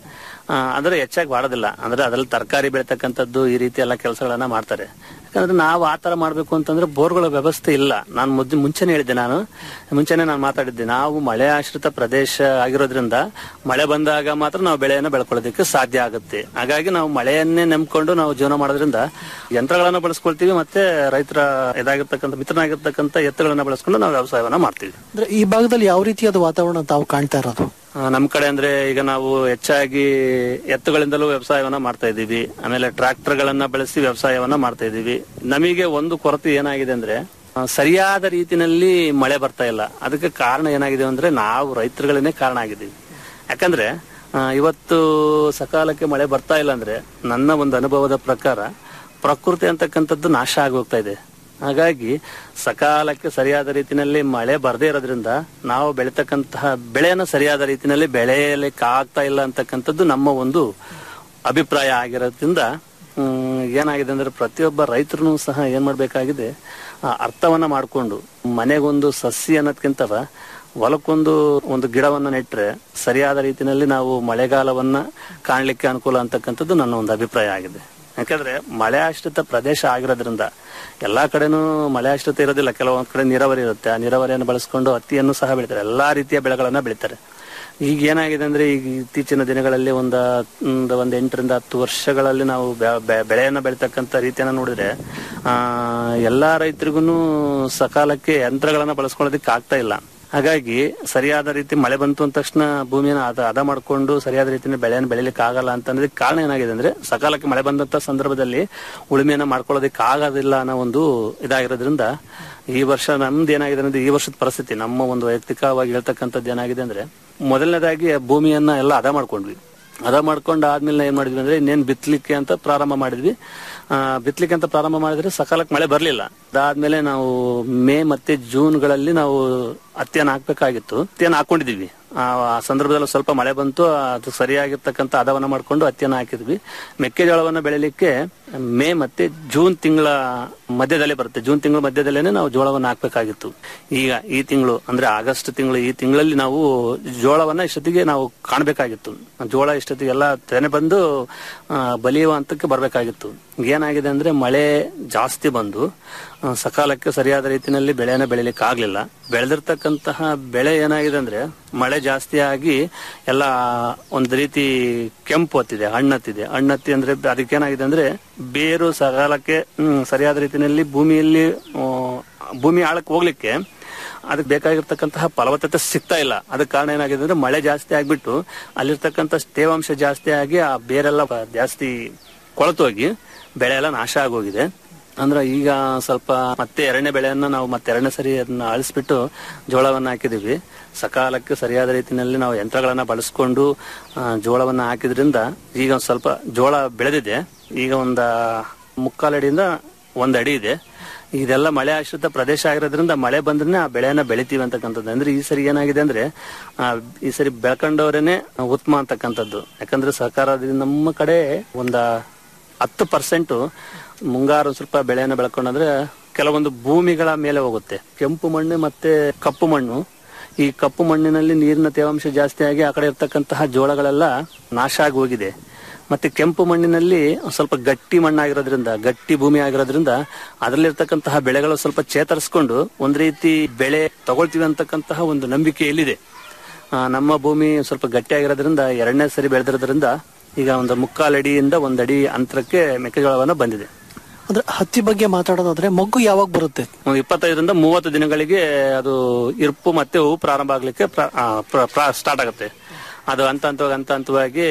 ಆ, ಅಂದ್ರೆ ಹೆಚ್ಚಾಗಿ ಮಾಡೋದಿಲ್ಲ ಅಂದ್ರೆ ಅದ್ರಲ್ಲಿ ತರಕಾರಿ ಬೆಳಿತಕ್ಕಂಥದ್ದು ಈ ರೀತಿ ಎಲ್ಲ ಕೆಲಸಗಳನ್ನ ಮಾಡ್ತಾರೆ ಯಾಕಂದ್ರೆ ನಾವು ಆ ತರ ಮಾಡ್ಬೇಕು ಅಂತಂದ್ರೆ ಬೋರ್ಗಳ ವ್ಯವಸ್ಥೆ ಇಲ್ಲ ನಾನು ಮೊದ್ಲು ಮುಂಚೆನೆ ಹೇಳಿದ್ದೆ ನಾನು ಮುಂಚೆನೆ ನಾನು ಮಾತಾಡಿದ್ದೆ ನಾವು ಮಳೆ ಆಶ್ರಿತ ಪ್ರದೇಶ ಆಗಿರೋದ್ರಿಂದ ಮಳೆ ಬಂದಾಗ ಮಾತ್ರ ನಾವು ಬೆಳೆಯನ್ನು ಬೆಳ್ಕೊಳ್ಳೋದಕ್ಕೆ ಸಾಧ್ಯ ಆಗುತ್ತೆ ಹಾಗಾಗಿ ನಾವು ಮಳೆಯನ್ನೇ ನಂಬ್ಕೊಂಡು ನಾವು ಜೀವನ ಮಾಡೋದ್ರಿಂದ ಯಂತ್ರಗಳನ್ನ ಬಳಸ್ಕೊಳ್ತೀವಿ ಮತ್ತೆ ರೈತರ ಇದಾಗಿರ್ತಕ್ಕಂಥ ಮಿತ್ರನಾಗಿರ್ತಕ್ಕಂಥ ಎತ್ತುಗಳನ್ನ ಬಳಸ್ಕೊಂಡು ನಾವು ವ್ಯವಸಾಯವನ್ನ ಮಾಡ್ತೀವಿ ಅಂದ್ರೆ ಈ ಭಾಗದಲ್ಲಿ ಯಾವ ರೀತಿಯಾದ ವಾತಾವರಣ ತಾವು ಕಾಣ್ತಾ ಇರೋದು ಆ, ನಮ್ ಕಡೆ ಅಂದ್ರೆ ಈಗ ನಾವು ಹೆಚ್ಚಾಗಿ ಎತ್ತುಗಳಿಂದಲೂ ವ್ಯವಸಾಯವನ್ನ ಮಾಡ್ತಾ ಇದ್ದೀವಿ ಆಮೇಲೆ ಟ್ರಾಕ್ಟರ್ ಗಳನ್ನ ಬಳಸಿ ವ್ಯವಸಾಯವನ್ನ ಮಾಡ್ತಾ ಇದ್ದೀವಿ ನಮಗೆ ಒಂದು ಕೊರತೆ ಏನಾಗಿದೆ ಅಂದ್ರೆ ಆ, ಸರಿಯಾದ ರೀತಿನಲ್ಲಿ ಮಳೆ ಬರ್ತಾ ಇಲ್ಲ ಅದಕ್ಕೆ ಕಾರಣ ಏನಾಗಿದೆ ಅಂದ್ರೆ ನಾವು ರೈತರುಗಳನ್ನೇ ಕಾರಣ ಆಗಿದ್ದೀವಿ ಯಾಕಂದ್ರೆ ಆ, ಇವತ್ತು ಸಕಾಲಕ್ಕೆ ಮಳೆ ಬರ್ತಾ ಇಲ್ಲ ಅಂದ್ರೆ ನನ್ನ ಒಂದು ಅನುಭವದ ಪ್ರಕಾರ ಪ್ರಕೃತಿ ಅಂತಕ್ಕಂಥದ್ದು ನಾಶ ಆಗಿ ಹೋಗ್ತಾ ಇದೆ ಹಾಗಾಗಿ ಸಕಾಲಕ್ಕೆ ಸರಿಯಾದ ರೀತಿಯಲ್ಲಿ ಮಳೆ ಬರದೇ ಇರೋದ್ರಿಂದ ನಾವು ಬೆಳಿತಕ್ಕಂತಹ ಬೆಳೆಯನ್ನು ಸರಿಯಾದ ರೀತಿಯಲ್ಲಿ ಬೆಳೆಯಲಿಕ್ಕೆ ಆಗ್ತಾ ಇಲ್ಲ ಅಂತಕ್ಕಂಥದ್ದು ನಮ್ಮ ಒಂದು ಅಭಿಪ್ರಾಯ ಆಗಿರೋದ್ರಿಂದ ಹ್ಮ್, ಏನಾಗಿದೆ ಅಂದ್ರೆ ಪ್ರತಿಯೊಬ್ಬ ರೈತರು ಸಹ ಏನ್ ಮಾಡ್ಬೇಕಾಗಿದೆ ಆ ಅರ್ಥವನ್ನ ಮಾಡ್ಕೊಂಡು ಮನೆಗೊಂದು ಸಸಿ ಅನ್ನೋದ್ಕಿಂತವ ಹೊಲಕ್ಕೊಂದು ಒಂದು ಗಿಡವನ್ನ ನೆಟ್ರೆ ಸರಿಯಾದ ರೀತಿಯಲ್ಲಿ ನಾವು ಮಳೆಗಾಲವನ್ನ ಕಾಣ್ಲಿಕ್ಕೆ ಅನುಕೂಲ ಅಂತಕ್ಕಂಥದ್ದು ನನ್ನ ಒಂದು ಅಭಿಪ್ರಾಯ ಆಗಿದೆ ಯಾಕಂದ್ರೆ ಮಳೆ ಆಶ್ರಿತ ಪ್ರದೇಶ ಆಗಿರೋದ್ರಿಂದ ಎಲ್ಲಾ ಕಡೆನೂ ಮಳೆ ಆಶ್ರಿತ ಇರೋದಿಲ್ಲ ಕೆಲವೊಂದ್ ಕಡೆ ನೀರಾವರಿ ಇರುತ್ತೆ ಆ ನೀರಾವರಿಯನ್ನು ಬಳಸ್ಕೊಂಡು ಹತ್ತಿಯನ್ನು ಸಹ ಬೆಳಿತಾರೆ ಎಲ್ಲಾ ರೀತಿಯ ಬೆಳೆಗಳನ್ನ ಬೆಳಿತಾರೆ ಈಗ ಏನಾಗಿದೆ ಅಂದ್ರೆ ಈಗ ಇತ್ತೀಚಿನ ದಿನಗಳಲ್ಲಿ ಒಂದ ಒಂದು ಒಂದ್ ಎಂಟರಿಂದ ಹತ್ತು ವರ್ಷಗಳಲ್ಲಿ ನಾವು ಬೆ- ಬೆ- ಬೆಳೆಯನ್ನ ಬೆಳಿತಕ್ಕಂತ ರೀತಿಯನ್ನ ನೋಡಿದ್ರೆ ಆ ಎಲ್ಲಾ ರೈತರಿಗೂ ಸಕಾಲಕ್ಕೆ ಯಂತ್ರಗಳನ್ನ ಬಳಸ್ಕೊಳ್ಳೋದಕ್ಕೆ ಆಗ್ತಾ ಇಲ್ಲ ಹಾಗಾಗಿ ಸರಿಯಾದ ರೀತಿ ಮಳೆ ಬಂತು ಅಂದ ತಕ್ಷಣ ಭೂಮಿಯನ್ನು ಅದ ಅದ ಮಾಡ್ಕೊಂಡು ಸರಿಯಾದ ರೀತಿಯಲ್ಲಿ ಬೆಳೆಯನ್ನು ಬೆಳಿಲಿಕ್ಕೆ ಆಗಲ್ಲ ಅಂತ ಅನ್ನೋದಕ್ಕೆ ಕಾರಣ ಏನಾಗಿದೆ ಅಂದ್ರೆ ಸಕಾಲಕ್ಕೆ ಮಳೆ ಬಂದಂತ ಸಂದರ್ಭದಲ್ಲಿ ಉಳುಮೆಯನ್ನ ಮಾಡ್ಕೊಳ್ಳೋದಕ್ಕೆ ಆಗೋದಿಲ್ಲ ಅನ್ನೋ ಒಂದು ಇದಾಗಿರೋದ್ರಿಂದ ಈ ವರ್ಷ ನಮ್ದು ಏನಾಗಿದೆ ಅಂದ್ರೆ ಈ ವರ್ಷದ ಪರಿಸ್ಥಿತಿ ನಮ್ಮ ಒಂದು ವೈಯಕ್ತಿಕವಾಗಿ ಹೇಳ್ತಕ್ಕಂಥದ್ದು ಏನಾಗಿದೆ ಅಂದ್ರೆ ಮೊದಲನೇದಾಗಿ ಭೂಮಿಯನ್ನ ಎಲ್ಲ ಅದ ಮಾಡ್ಕೊಂಡ್ವಿ ಅದ ಮಾಡ್ಕೊಂಡು ಆದ್ಮೇಲೆ ಏನ್ ಮಾಡಿದ್ವಿ ಅಂದ್ರೆ ಇನ್ನೇನ್ ಬಿತ್ತಲಿಕ್ಕೆ ಅಂತ ಪ್ರಾರಂಭ ಮಾಡಿದ್ವಿ ಆ ಬಿತ್ತಲಿಕ್ಕೆ ಅಂತ ಪ್ರಾರಂಭ ಮಾಡಿದ್ರೆ ಸಕಾಲಕ್ಕೆ ಮಳೆ ಬರ್ಲಿಲ್ಲ ಅದಾದ್ಮೇಲೆ ನಾವು ಮೇ ಮತ್ತೆ ಜೂನ್ಗಳಲ್ಲಿ ನಾವು ಹತ್ತಿಯನ್ನು ಹಾಕ್ಬೇಕಾಗಿತ್ತು ಹತ್ತಿಯನ್ನು ಹಾಕೊಂಡಿದೀವಿ ಆ ಆ ಸಂದರ್ಭದಲ್ಲಿ ಸ್ವಲ್ಪ ಮಳೆ ಬಂತು ಅದು ಸರಿಯಾಗಿರ್ತಕ್ಕಂಥ ಹದವನ್ನ ಮಾಡ್ಕೊಂಡು ಹತ್ತಿಯನ್ನು ಹಾಕಿದ್ವಿ ಮೆಕ್ಕೆಜೋಳವನ್ನ ಬೆಳಿಲಿಕ್ಕೆ ಮೇ ಮತ್ತೆ ಜೂನ್ ತಿಂಗಳ ಮಧ್ಯದಲ್ಲೇ ಬರುತ್ತೆ ಜೂನ್ ತಿಂಗಳ ಮಧ್ಯದಲ್ಲೇನೆ ನಾವು ಜೋಳವನ್ನ ಹಾಕ್ಬೇಕಾಗಿತ್ತು ಈಗ ಈ ತಿಂಗಳು ಅಂದ್ರೆ ಆಗಸ್ಟ್ ತಿಂಗಳು ಈ ತಿಂಗಳಲ್ಲಿ ನಾವು ಜೋಳವನ್ನ ಇಷ್ಟೊತ್ತಿಗೆ ನಾವು ಕಾಣಬೇಕಾಗಿತ್ತು ಜೋಳ ಇಷ್ಟೊತ್ತಿಗೆ ಎಲ್ಲ ತೆನೆ ಬಂದು ಆ, ಬಲಿಯುವ ಹಂತಕ್ಕೆ ಬರ್ಬೇಕಾಗಿತ್ತು ಏನಾಗಿದೆ ಅಂದ್ರೆ ಮಳೆ ಜಾಸ್ತಿ ಬಂದು ಆ, ಸಕಾಲಕ್ಕೆ ಸರಿಯಾದ ರೀತಿಯಲ್ಲಿ ಬೆಳೆಯನ್ನ ಬೆಳಿಲಿಕ್ಕೆ ಆಗ್ಲಿಲ್ಲ ಬೆಳೆದಿರ್ತಕ್ಕಂತಹ ಬೆಳೆ ಏನಾಗಿದೆ ಅಂದ್ರೆ ಮಳೆ ಜಾಸ್ತಿ ಆಗಿ ಎಲ್ಲ ಒಂದ್ ರೀತಿ ಕೆಂಪು ಹತ್ತಿದೆ ಹಣ್ಣತ್ತಿದೆ ಹಣ್ಣತ್ತಿ ಅಂದ್ರೆ ಅದಕ್ಕೇನಾಗಿದೆ ಅಂದ್ರೆ ಬೇರು ಸಕಾಲಕ್ಕೆ ಹ್ಮ್, ಸರಿಯಾದ ರೀತಿಯಲ್ಲಿ ಭೂಮಿಯಲ್ಲಿ ಆ, ಭೂಮಿ ಆಳಕ್ಕೆ ಹೋಗ್ಲಿಕ್ಕೆ ಅದಕ್ಕೆ ಬೇಕಾಗಿರ್ತಕ್ಕಂತಹ ಫಲವತ್ತತೆ ಸಿಗ್ತಾ ಇಲ್ಲ ಅದಕ್ಕೆ ಕಾರಣ ಏನಾಗಿದೆ ಅಂದ್ರೆ ಮಳೆ ಜಾಸ್ತಿ ಆಗ್ಬಿಟ್ಟು ಅಲ್ಲಿರ್ತಕ್ಕಂಥ ತೇವಾಂಶ ಜಾಸ್ತಿ ಆಗಿ ಆ ಬೇರೆಲ್ಲ ಜಾಸ್ತಿ ಕೊಳತೋಗಿ ಬೆಳೆ ಎಲ್ಲ ನಾಶ ಆಗೋಗಿದೆ ಅಂದ್ರೆ ಈಗ ಸ್ವಲ್ಪ ಮತ್ತೆ ಎರಡನೇ ಬೆಳೆಯನ್ನ ನಾವು ಮತ್ತೆ ಎರಡನೇ ಸರಿ ಅದನ್ನ ಅಳಿಸ್ಬಿಟ್ಟು ಜೋಳವನ್ನ ಹಾಕಿದೀವಿ ಸಕಾಲಕ್ಕೆ ಸರಿಯಾದ ರೀತಿಯಲ್ಲಿ ನಾವು ಯಂತ್ರಗಳನ್ನ ಬಳಸ್ಕೊಂಡು ಆ, ಜೋಳವನ್ನ ಹಾಕಿದ್ರಿಂದ ಈಗ ಒಂದ್ ಸ್ವಲ್ಪ ಜೋಳ ಬೆಳೆದಿದೆ ಈಗ ಒಂದ ಮುಕ್ಕಾಲಡಿಯಿಂದ ಒಂದ್ ಅಡಿ ಇದೆ ಇದೆಲ್ಲ ಮಳೆ ಆಶ್ರಿತ ಪ್ರದೇಶ ಆಗಿರೋದ್ರಿಂದ ಮಳೆ ಬಂದ್ರೆ ಆ ಬೆಳೆಯನ್ನ ಬೆಳಿತೀವಿ ಅಂತಕ್ಕಂಥದ್ದು ಅಂದ್ರೆ ಈ ಸರಿ ಏನಾಗಿದೆ ಅಂದ್ರೆ ಆ, ಈ ಸರಿ ಬೆಳ್ಕೊಂಡವ್ರೇನೆ ಉತ್ತಮ ಅಂತಕ್ಕಂಥದ್ದು ಯಾಕಂದ್ರೆ ಸರ್ಕಾರದಿಂದ ನಮ್ಮ ಕಡೆ ಒಂದ ಹತ್ತು ಪರ್ಸೆಂಟ್ ಮುಂಗಾರು ಒಂದ್ ಸ್ವಲ್ಪ ಬೆಳೆಯನ್ನ ಬೆಳ್ಕೊಂಡ್ರೆ ಕೆಲವೊಂದು ಭೂಮಿಗಳ ಮೇಲೆ ಹೋಗುತ್ತೆ ಕೆಂಪು ಮಣ್ಣು ಮತ್ತೆ ಕಪ್ಪು ಮಣ್ಣು ಈ ಕಪ್ಪು ಮಣ್ಣಿನಲ್ಲಿ ನೀರಿನ ತೇವಾಂಶ ಜಾಸ್ತಿ ಆಗಿ ಆ ಕಡೆ ಇರ್ತಕ್ಕಂತಹ ಜೋಳಗಳೆಲ್ಲ ನಾಶ ಆಗಿ ಹೋಗಿದೆ ಮತ್ತೆ ಕೆಂಪು ಮಣ್ಣಿನಲ್ಲಿ ಒಂದ್ ಸ್ವಲ್ಪ ಗಟ್ಟಿ ಮಣ್ಣಾಗಿರೋದ್ರಿಂದ ಗಟ್ಟಿ ಭೂಮಿ ಆಗಿರೋದ್ರಿಂದ ಅದರಲ್ಲಿರ್ತಕ್ಕಂತಹ ಬೆಳೆಗಳು ಸ್ವಲ್ಪ ಚೇತರಿಸ್ಕೊಂಡು ಒಂದ್ ರೀತಿ ಬೆಳೆ ತಗೊಳ್ತೀವಿ ಅಂತಕ್ಕಂತಹ ಒಂದು ನಂಬಿಕೆ ಎಲ್ಲಿದೆ ಆ, ನಮ್ಮ ಭೂಮಿ ಸ್ವಲ್ಪ ಗಟ್ಟಿಯಾಗಿರೋದ್ರಿಂದ ಎರಡನೇ ಸರಿ ಬೆಳೆದಿರೋದ್ರಿಂದ ಈಗ ಒಂದು ಮುಕ್ಕಾಲಡಿಯಿಂದ ಒಂದ್ ಅಡಿ ಅಂತರಕ್ಕೆ ಮೆಕ್ಕೆಜೋಳವನ್ನ ಬಂದಿದೆ ಅಂದ್ರೆ ಹತ್ತಿ ಬಗ್ಗೆ ಮಾತಾಡೋದಾದ್ರೆ ಮೊಗ್ಗು ಯಾವಾಗ ಬರುತ್ತೆ ಒಂದು ಇಪ್ಪತ್ತೈದರಿಂದ ಮೂವತ್ತು ದಿನಗಳಿಗೆ ಅದು ಇರ್ಪು ಮತ್ತೆ ಹೂವು ಪ್ರಾರಂಭ ಆಗ್ಲಿಕ್ಕೆ ಸ್ಟಾರ್ಟ್ ಆಗುತ್ತೆ ಅದು ಹಂತ ಹಂತವಾಗಿ ಹಂತ ಹಂತವಾಗಿ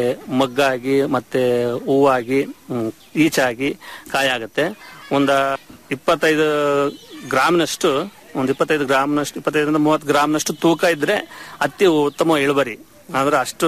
ಮಗ್ಗಾಗಿ ಮತ್ತೆ ಹೂವಾಗಿ ಹ್ಮ್, ಈಚಾಗಿ ಕಾಯಾಗುತ್ತೆ ಒಂದ ಇಪ್ಪತ್ತೈದು ಗ್ರಾಮ್ನಷ್ಟು ಒಂದು ಇಪ್ಪತ್ತೈದು ಗ್ರಾಮ್ನಷ್ಟು ಇಪ್ಪತ್ತೈದರಿಂದ ಮೂವತ್ತು ಗ್ರಾಮ್ನಷ್ಟು ತೂಕ ಇದ್ರೆ ಹತ್ತಿ ಉತ್ತಮ ಇಳುವರಿ ಅಂದ್ರೆ ಅಷ್ಟು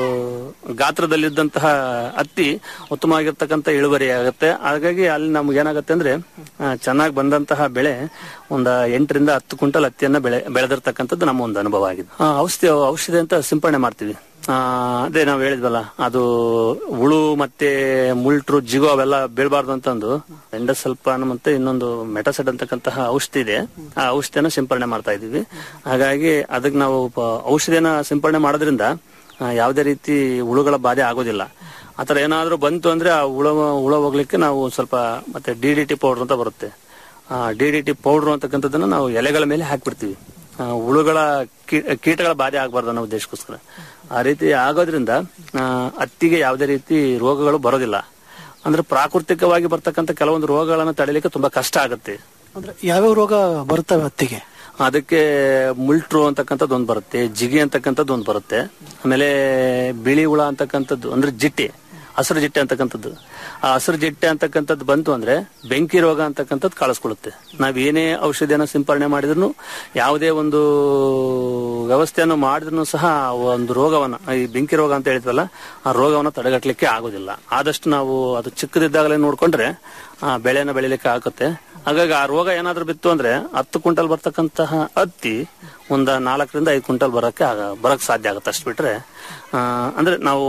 ಗಾತ್ರದಲ್ಲಿದ್ದಂತಹ ಹತ್ತಿ ಉತ್ತಮವಾಗಿರ್ತಕ್ಕಂಥ ಇಳುವರಿ ಆಗುತ್ತೆ ಹಾಗಾಗಿ ಅಲ್ಲಿ ನಮ್ಗೆ ಏನಾಗುತ್ತೆ ಅಂದ್ರೆ ಚೆನ್ನಾಗಿ ಬಂದಂತಹ ಬೆಳೆ ಒಂದ ಎಂಟರಿಂದ ಹತ್ತು ಕ್ವಿಂಟಲ್ ಹತ್ತಿಯನ್ನ ಬೆಳೆ ಬೆಳೆದಿರ್ತಕ್ಕಂಥದ್ದು ನಮ್ಮ ಒಂದು ಅನುಭವ ಆಗಿದೆ ಆ, ಔಷಧಿ ಔಷಧಿ ಅಂತ ಸಿಂಪಡಣೆ ಮಾಡ್ತೀವಿ ಆ, ಅದೇ ನಾವು ಹೇಳಿದ್ವಲ್ಲ ಅದು ಹುಳು ಮತ್ತೆ ಮುಳ್ಟ್ರು ಜಿಗು ಅವೆಲ್ಲ ಬೀಳಬಾರ್ದು ಅಂತಂದು ಎಂಡಸಲ್ಪ ಮತ್ತೆ ಇನ್ನೊಂದು ಮೆಟಸೆಡ್ ಅಂತಕ್ಕಂತಹ ಔಷಧಿ ಇದೆ ಆ ಔಷಧಿಯನ್ನ ಸಿಂಪಡಣೆ ಮಾಡ್ತಾ ಇದೀವಿ ಹಾಗಾಗಿ ಅದಕ್ಕೆ ನಾವು ಪ- ಔಷಧಿಯನ್ನ ಸಿಂಪಡಣೆ ಮಾಡೋದ್ರಿಂದ ಆ, ಯಾವುದೇ ರೀತಿ ಹುಳುಗಳ ಬಾಧೆ ಆಗೋದಿಲ್ಲ ಆ ಥರ ಏನಾದರೂ ಬಂತು ಅಂದ್ರೆ ಆ ಹುಳ ಹುಳ ಹೋಗ್ಲಿಕ್ಕೆ ನಾವು ಸ್ವಲ್ಪ ಮತ್ತೆ ಡಿ ಡಿ ಟಿ ಪೌಡರ್ ಅಂತ ಬರುತ್ತೆ ಆ ಡಿ ಡಿ ಟಿ ಪೌಡರ್ ಅಂತಕ್ಕಂಥದ್ದನ್ನ ನಾವು ಎಲೆಗಳ ಮೇಲೆ ಹಾಕ್ಬಿಡ್ತೀವಿ ಆ, ಹುಳುಗಳ ಕೀ- ಕೀಟಗಳ ಬಾಧೆ ಆಗಬಾರ್ದು ಅನ್ನೋ ಉದ್ದೇಶಕ್ಕೋಸ್ಕರ ಆ ರೀತಿ ಆಗೋದ್ರಿಂದ ಆ, ಹತ್ತಿಗೆ ಯಾವುದೇ ರೀತಿ ರೋಗಗಳು ಬರೋದಿಲ್ಲ ಅಂದ್ರೆ ಪ್ರಾಕೃತಿಕವಾಗಿ ಬರ್ತಕ್ಕಂಥ ಕೆಲವೊಂದು ರೋಗಗಳನ್ನು ತಡೆಯಲಿಕ್ಕೆ ತುಂಬಾ ಕಷ್ಟ ಆಗುತ್ತೆ ಅಂದ್ರೆ ಯಾವ್ಯಾವ ರೋಗ ಬರ್ತವೆ ಹತ್ತಿಗೆ ಅದಕ್ಕೆ ಮುಲ್ಟ್ರು ಅಂತಕ್ಕಂಥದ್ದು ಒಂದು ಬರುತ್ತೆ ಜಿಗಿ ಅಂತಕ್ಕಂಥದ್ದು ಒಂದು ಬರುತ್ತೆ ಆಮೇಲೆ ಬಿಳಿ ಹುಳ ಅಂತಕ್ಕಂಥದ್ದು ಅಂದ್ರೆ ಜಿಟ್ಟೆ ಹಸಿರು ಜಿಟ್ಟೆ ಅಂತಕ್ಕಂಥದ್ದು ಆ ಹಸಿರು ಜಿಟ್ಟೆ ಅಂತಕ್ಕಂಥದ್ದು ಬಂತು ಅಂದ್ರೆ ಬೆಂಕಿ ರೋಗ ಅಂತಕ್ಕಂಥದ್ದು ಕಾಣಿಸ್ಕೊಳ್ಳುತ್ತೆ ನಾವ್ ಏನೇ ಔಷಧಿಯನ್ನ ಸಿಂಪರಣೆ ಮಾಡಿದ್ರು ಯಾವುದೇ ಒಂದು ವ್ಯವಸ್ಥೆಯನ್ನು ಮಾಡಿದ್ರು ಸಹ ಆ ಒಂದು ರೋಗವನ್ನ ಈ ಬೆಂಕಿ ರೋಗ ಅಂತ ಹೇಳಿದ್ವಲ್ಲ ಆ ರೋಗವನ್ನ ತಡೆಗಟ್ಟಲಿಕ್ಕೆ ಆಗೋದಿಲ್ಲ ಆದಷ್ಟು ನಾವು ಅದು ಚಿಕ್ಕದಿದ್ದಾಗಲೇ ನೋಡ್ಕೊಂಡ್ರೆ ಆ ಬೆಳೆನ ಬೆಳಿಲಿಕ್ಕೆ ಆಗುತ್ತೆ ಹಾಗಾಗಿ ಆ ರೋಗ ಏನಾದ್ರೂ ಬಿತ್ತು ಅಂದ್ರೆ ಹತ್ತು ಕ್ವಿಂಟಲ್ ಬರ್ತಕ್ಕಂತಹ ಹತ್ತಿ ಒಂದ ನಾಲ್ಕರಿಂದ ಐದು ಕ್ವಿಂಟಲ್ ಬರಕ್ಕೆ ಆಗ- ಬರಕ್ ಸಾಧ್ಯ ಆಗುತ್ತೆ ಅಷ್ಟು ಬಿಟ್ರೆ ಆ, ಅಂದ್ರೆ ನಾವು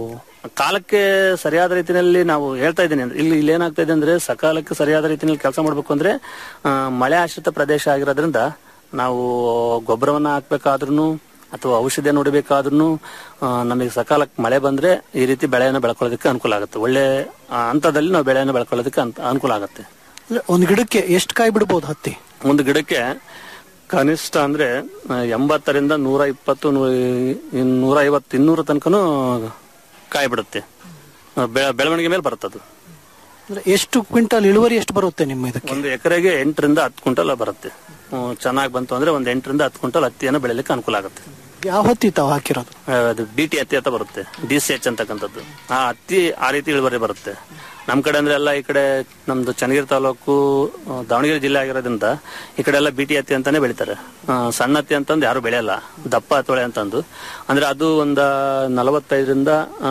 ಕಾಲಕ್ಕೆ ಸರಿಯಾದ ರೀತಿಯಲ್ಲಿ ನಾವು ಹೇಳ್ತಾ ಇದ್ದೀನಿ ಅಂದ್ರೆ ಇಲ್ಲಿ ಇಲ್ಲಿ ಏನಾಗ್ತಾ ಇದೆ ಅಂದ್ರೆ ಸಕಾಲಕ್ಕೆ ಸರಿಯಾದ ರೀತಿಯಲ್ಲಿ ಕೆಲಸ ಮಾಡ್ಬೇಕು ಅಂದ್ರೆ ಆ, ಮಳೆ ಆಶ್ರಿತ ಪ್ರದೇಶ ಆಗಿರೋದ್ರಿಂದ ನಾವು ಗೊಬ್ಬರವನ್ನ ಹಾಕ್ಬೇಕಾದ್ರೂ ಅಥವಾ ಔಷಧಿಯ ನೋಡಬೇಕಾದ್ರೂ ನಮಗೆ ಸಕಾಲಕ್ಕೆ ಮಳೆ ಬಂದ್ರೆ ಈ ರೀತಿ ಬೆಳೆಯನ್ನು ಬೆಳ್ಕೊಳ್ಳೋದಕ್ಕೆ ಅನುಕೂಲ ಆಗುತ್ತೆ ಒಳ್ಳೆ ಆ, ಹಂತದಲ್ಲಿ ನಾವು ಬೆಳೆಯನ್ನು ಬೆಳ್ಕೊಳ್ಳೋದಕ್ಕೆ ಅಂತ- ಅನುಕೂಲ ಆಗುತ್ತೆ ಅಂದ್ರೆ ಒಂದ್ ಗಿಡಕ್ಕೆ ಎಷ್ಟು ಕಾಯಿ ಬಿಡ್ಬೋದು ಹತ್ತಿ ಒಂದು ಗಿಡಕ್ಕೆ ಕನಿಷ್ಠ ಅಂದ್ರೆ ಆ, ಎಂಬತ್ತರಿಂದ ನೂರ ಇಪ್ಪತ್ತು ನೂ- ಇನ್ ನೂರ ಐವತ್ತು ಇನ್ನೂರ ತನಕನೂ ಕಾಯಿ ಬಿಡುತ್ತೆ ಆ, ಬೆ- ಬೆಳವಣಿಗೆ ಮೇಲೆ ಬರುತ್ತದು ಅಂದ್ರೆ ಎಷ್ಟು ಕ್ವಿಂಟಲ್ ಇಳುವರಿ ಎಷ್ಟು ಬರುತ್ತೆ ನಿಮ್ಮ ಇದಕ್ಕೆ ಒಂದು ಎಕರೆಗೆ ಎಂಟರಿಂದ ಹತ್ತು ಕ್ವಿಂಟಲ್ ಬರುತ್ತೆ ಚೆನ್ನಾಗಿ ಬಂತು ಅಂದ್ರೆ ಒಂದು ಎಂಟರಿಂದ ಹತ್ತು ಕ್ವಿಂಟಲ್ ಹತ್ತಿಯನ್ನು ಬೆಳಿಲಿಕ್ಕೆ ಅನುಕೂಲ ಆಗುತ್ತೆ ಯಾವ ಹತ್ತಿ ತಾವು ಹಾಕಿರೋದು ಆ, ಅದು ಡಿ ಟಿ ಹತ್ತಿ ಅಂತ ಬರುತ್ತೆ ಡಿ ಸಿ ಎಚ್ ಅಂತಕ್ಕಂಥದ್ದು ಆ ಹತ್ತಿ ಆ ರೀತಿ ಇಳುವರಿ ಬರುತ್ತೆ ನಮ್ ಕಡೆ ಅಂದ್ರೆ ಎಲ್ಲ ಈ ಕಡೆ ನಮ್ದು ಚನ್ನಗಿರಿ ತಾಲೂಕು ಆ, ದಾವಣಗೆರೆ ಜಿಲ್ಲೆ ಆಗಿರೋದ್ರಿಂದ ಈ ಕಡೆ ಎಲ್ಲ ಬಿ ಟಿ ಹತ್ತಿ ಅಂತಾನೆ ಬೆಳಿತಾರೆ ಆ, ಸಣ್ಣ ಹತ್ತಿ ಅಂತಂದು ಯಾರು ಬೆಳೆಯಲ್ಲ ದಪ್ಪ ಹತ್ತೊಳೆ ಅಂತಂದು ಅಂದ್ರೆ ಅದು ಒಂದ ನಲವತ್ತೈದರಿಂದ ಆ,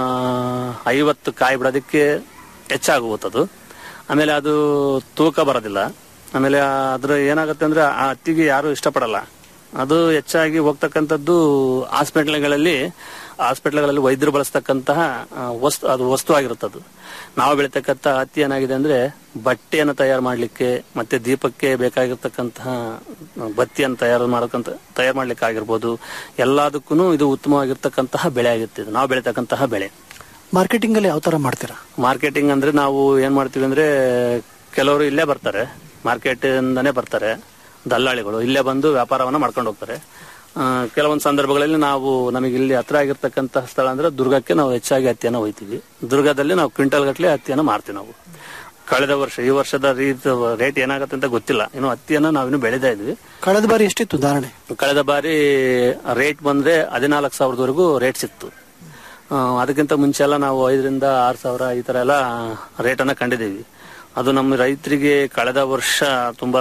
ಐವತ್ತು ಕಾಯಿ ಬಿಡೋದಕ್ಕೆ ಹೆಚ್ಚಾಗುತ್ತದು ಆಮೇಲೆ ಅದು ತೂಕ ಬರೋದಿಲ್ಲ ಆಮೇಲೆ ಆ- ಅದ್ರ ಏನಾಗುತ್ತೆ ಅಂದ್ರೆ ಆ ಹತ್ತಿಗೆ ಯಾರು ಇಷ್ಟಪಡಲ್ಲ ಅದು ಹೆಚ್ಚಾಗಿ ಹೋಗ್ತಕ್ಕಂಥದ್ದು ಹಾಸ್ಪಿಟ್ಲ್ಗಳಲ್ಲಿ ಹಾಸ್ಪಿಟ್ಲ್ಗಳಲ್ಲಿ ವೈದ್ಯರು ಬಳಸ್ತಕ್ಕಂತಹ ಆ, ವಸ್ತು ಅದು ವಸ್ತು ಆಗಿರುತ್ತದು ನಾವು ಬೆಳಿತಕ್ಕಂಥ ಹತ್ತಿ ಏನಾಗಿದೆ ಅಂದ್ರೆ ಬಟ್ಟೆಯನ್ನು ತಯಾರು ಮಾಡಲಿಕ್ಕೆ ಮತ್ತೆ ದೀಪಕ್ಕೆ ಬೇಕಾಗಿರ್ತಕ್ಕಂತಹ ಬತ್ತಿಯನ್ನು ತಯಾರು ಮಾಡಕ್ಕಂತ ತಯಾರು ಮಾಡ್ಲಿಕ್ಕೆ ಆಗಿರ್ಬೋದು ಎಲ್ಲದಕ್ಕೂ ಇದು ಉತ್ತಮವಾಗಿರ್ತಕ್ಕಂತಹ ಬೆಳೆ ಆಗಿರುತ್ತೆ ಇದು ನಾವು ಬೆಳಿತಕ್ಕಂತಹ ಬೆಳೆ ಮಾರ್ಕೆಟಿಂಗ್ ಅಲ್ಲಿ ಯಾವ ತರ ಮಾಡ್ತೀರಾ ಮಾರ್ಕೆಟಿಂಗ್ ಅಂದ್ರೆ ನಾವು ಏನ್ ಮಾಡ್ತೀವಿ ಅಂದ್ರೆ ಕೆಲವರು ಇಲ್ಲೇ ಬರ್ತಾರೆ ಮಾರ್ಕೆಟ್ ಇಂದಾನೆ ಬರ್ತಾರೆ ದಲ್ಲಾಳಿಗಳು ಇಲ್ಲೇ ಬಂದು ವ್ಯಾಪಾರವನ್ನ ಮಾಡ್ಕೊಂಡು ಹೋಗ್ತಾರೆ ಆ, ಕೆಲವೊಂದು ಸಂದರ್ಭಗಳಲ್ಲಿ ನಾವು ನಮಗೆ ಇಲ್ಲಿ ಹತ್ರ ಆಗಿರ್ತಕ್ಕಂತಹ ಸ್ಥಳ ಅಂದ್ರೆ ದುರ್ಗಕ್ಕೆ ನಾವು ಹೆಚ್ಚಾಗಿ ಹತ್ತಿಯನ್ನು ಒಯ್ತೀವಿ ದುರ್ಗದಲ್ಲಿ ನಾವು ಕ್ವಿಂಟಲ್ ಗಟ್ಟಲೆ ಹತ್ತಿಯನ್ನು ಮಾರ್ತೀವಿ ನಾವು ಕಳೆದ ವರ್ಷ ಈ ವರ್ಷದ ರೀತಿ ರೇಟ್ ಏನಾಗುತ್ತೆ ಅಂತ ಗೊತ್ತಿಲ್ಲ ಇನ್ನು ಹತ್ತಿಯನ್ನು ನಾವಿನ್ನು ಬೆಳೆದೇ ಇದ್ವಿ ಕಳೆದ ಬಾರಿ ಎಷ್ಟಿತ್ತು ಧಾರಣೆ ಕಳೆದ ಬಾರಿ ರೇಟ್ ಬಂದ್ರೆ ಹದಿನಾಲ್ಕು ಸಾವಿರದವರೆಗೂ ರೇಟ್ ಸಿಕ್ತು ಆ, ಅದಕ್ಕಿಂತ ಮುಂಚೆ ಎಲ್ಲ ನಾವು ಐದರಿಂದ ಆರು ಸಾವಿರ ಈ ತರ ಎಲ್ಲ ರೇಟ್ ಅನ್ನ ಕಂಡಿದ್ದೀವಿ ಅದು ನಮ್ಮ ರೈತರಿಗೆ ಕಳೆದ ವರ್ಷ ತುಂಬಾ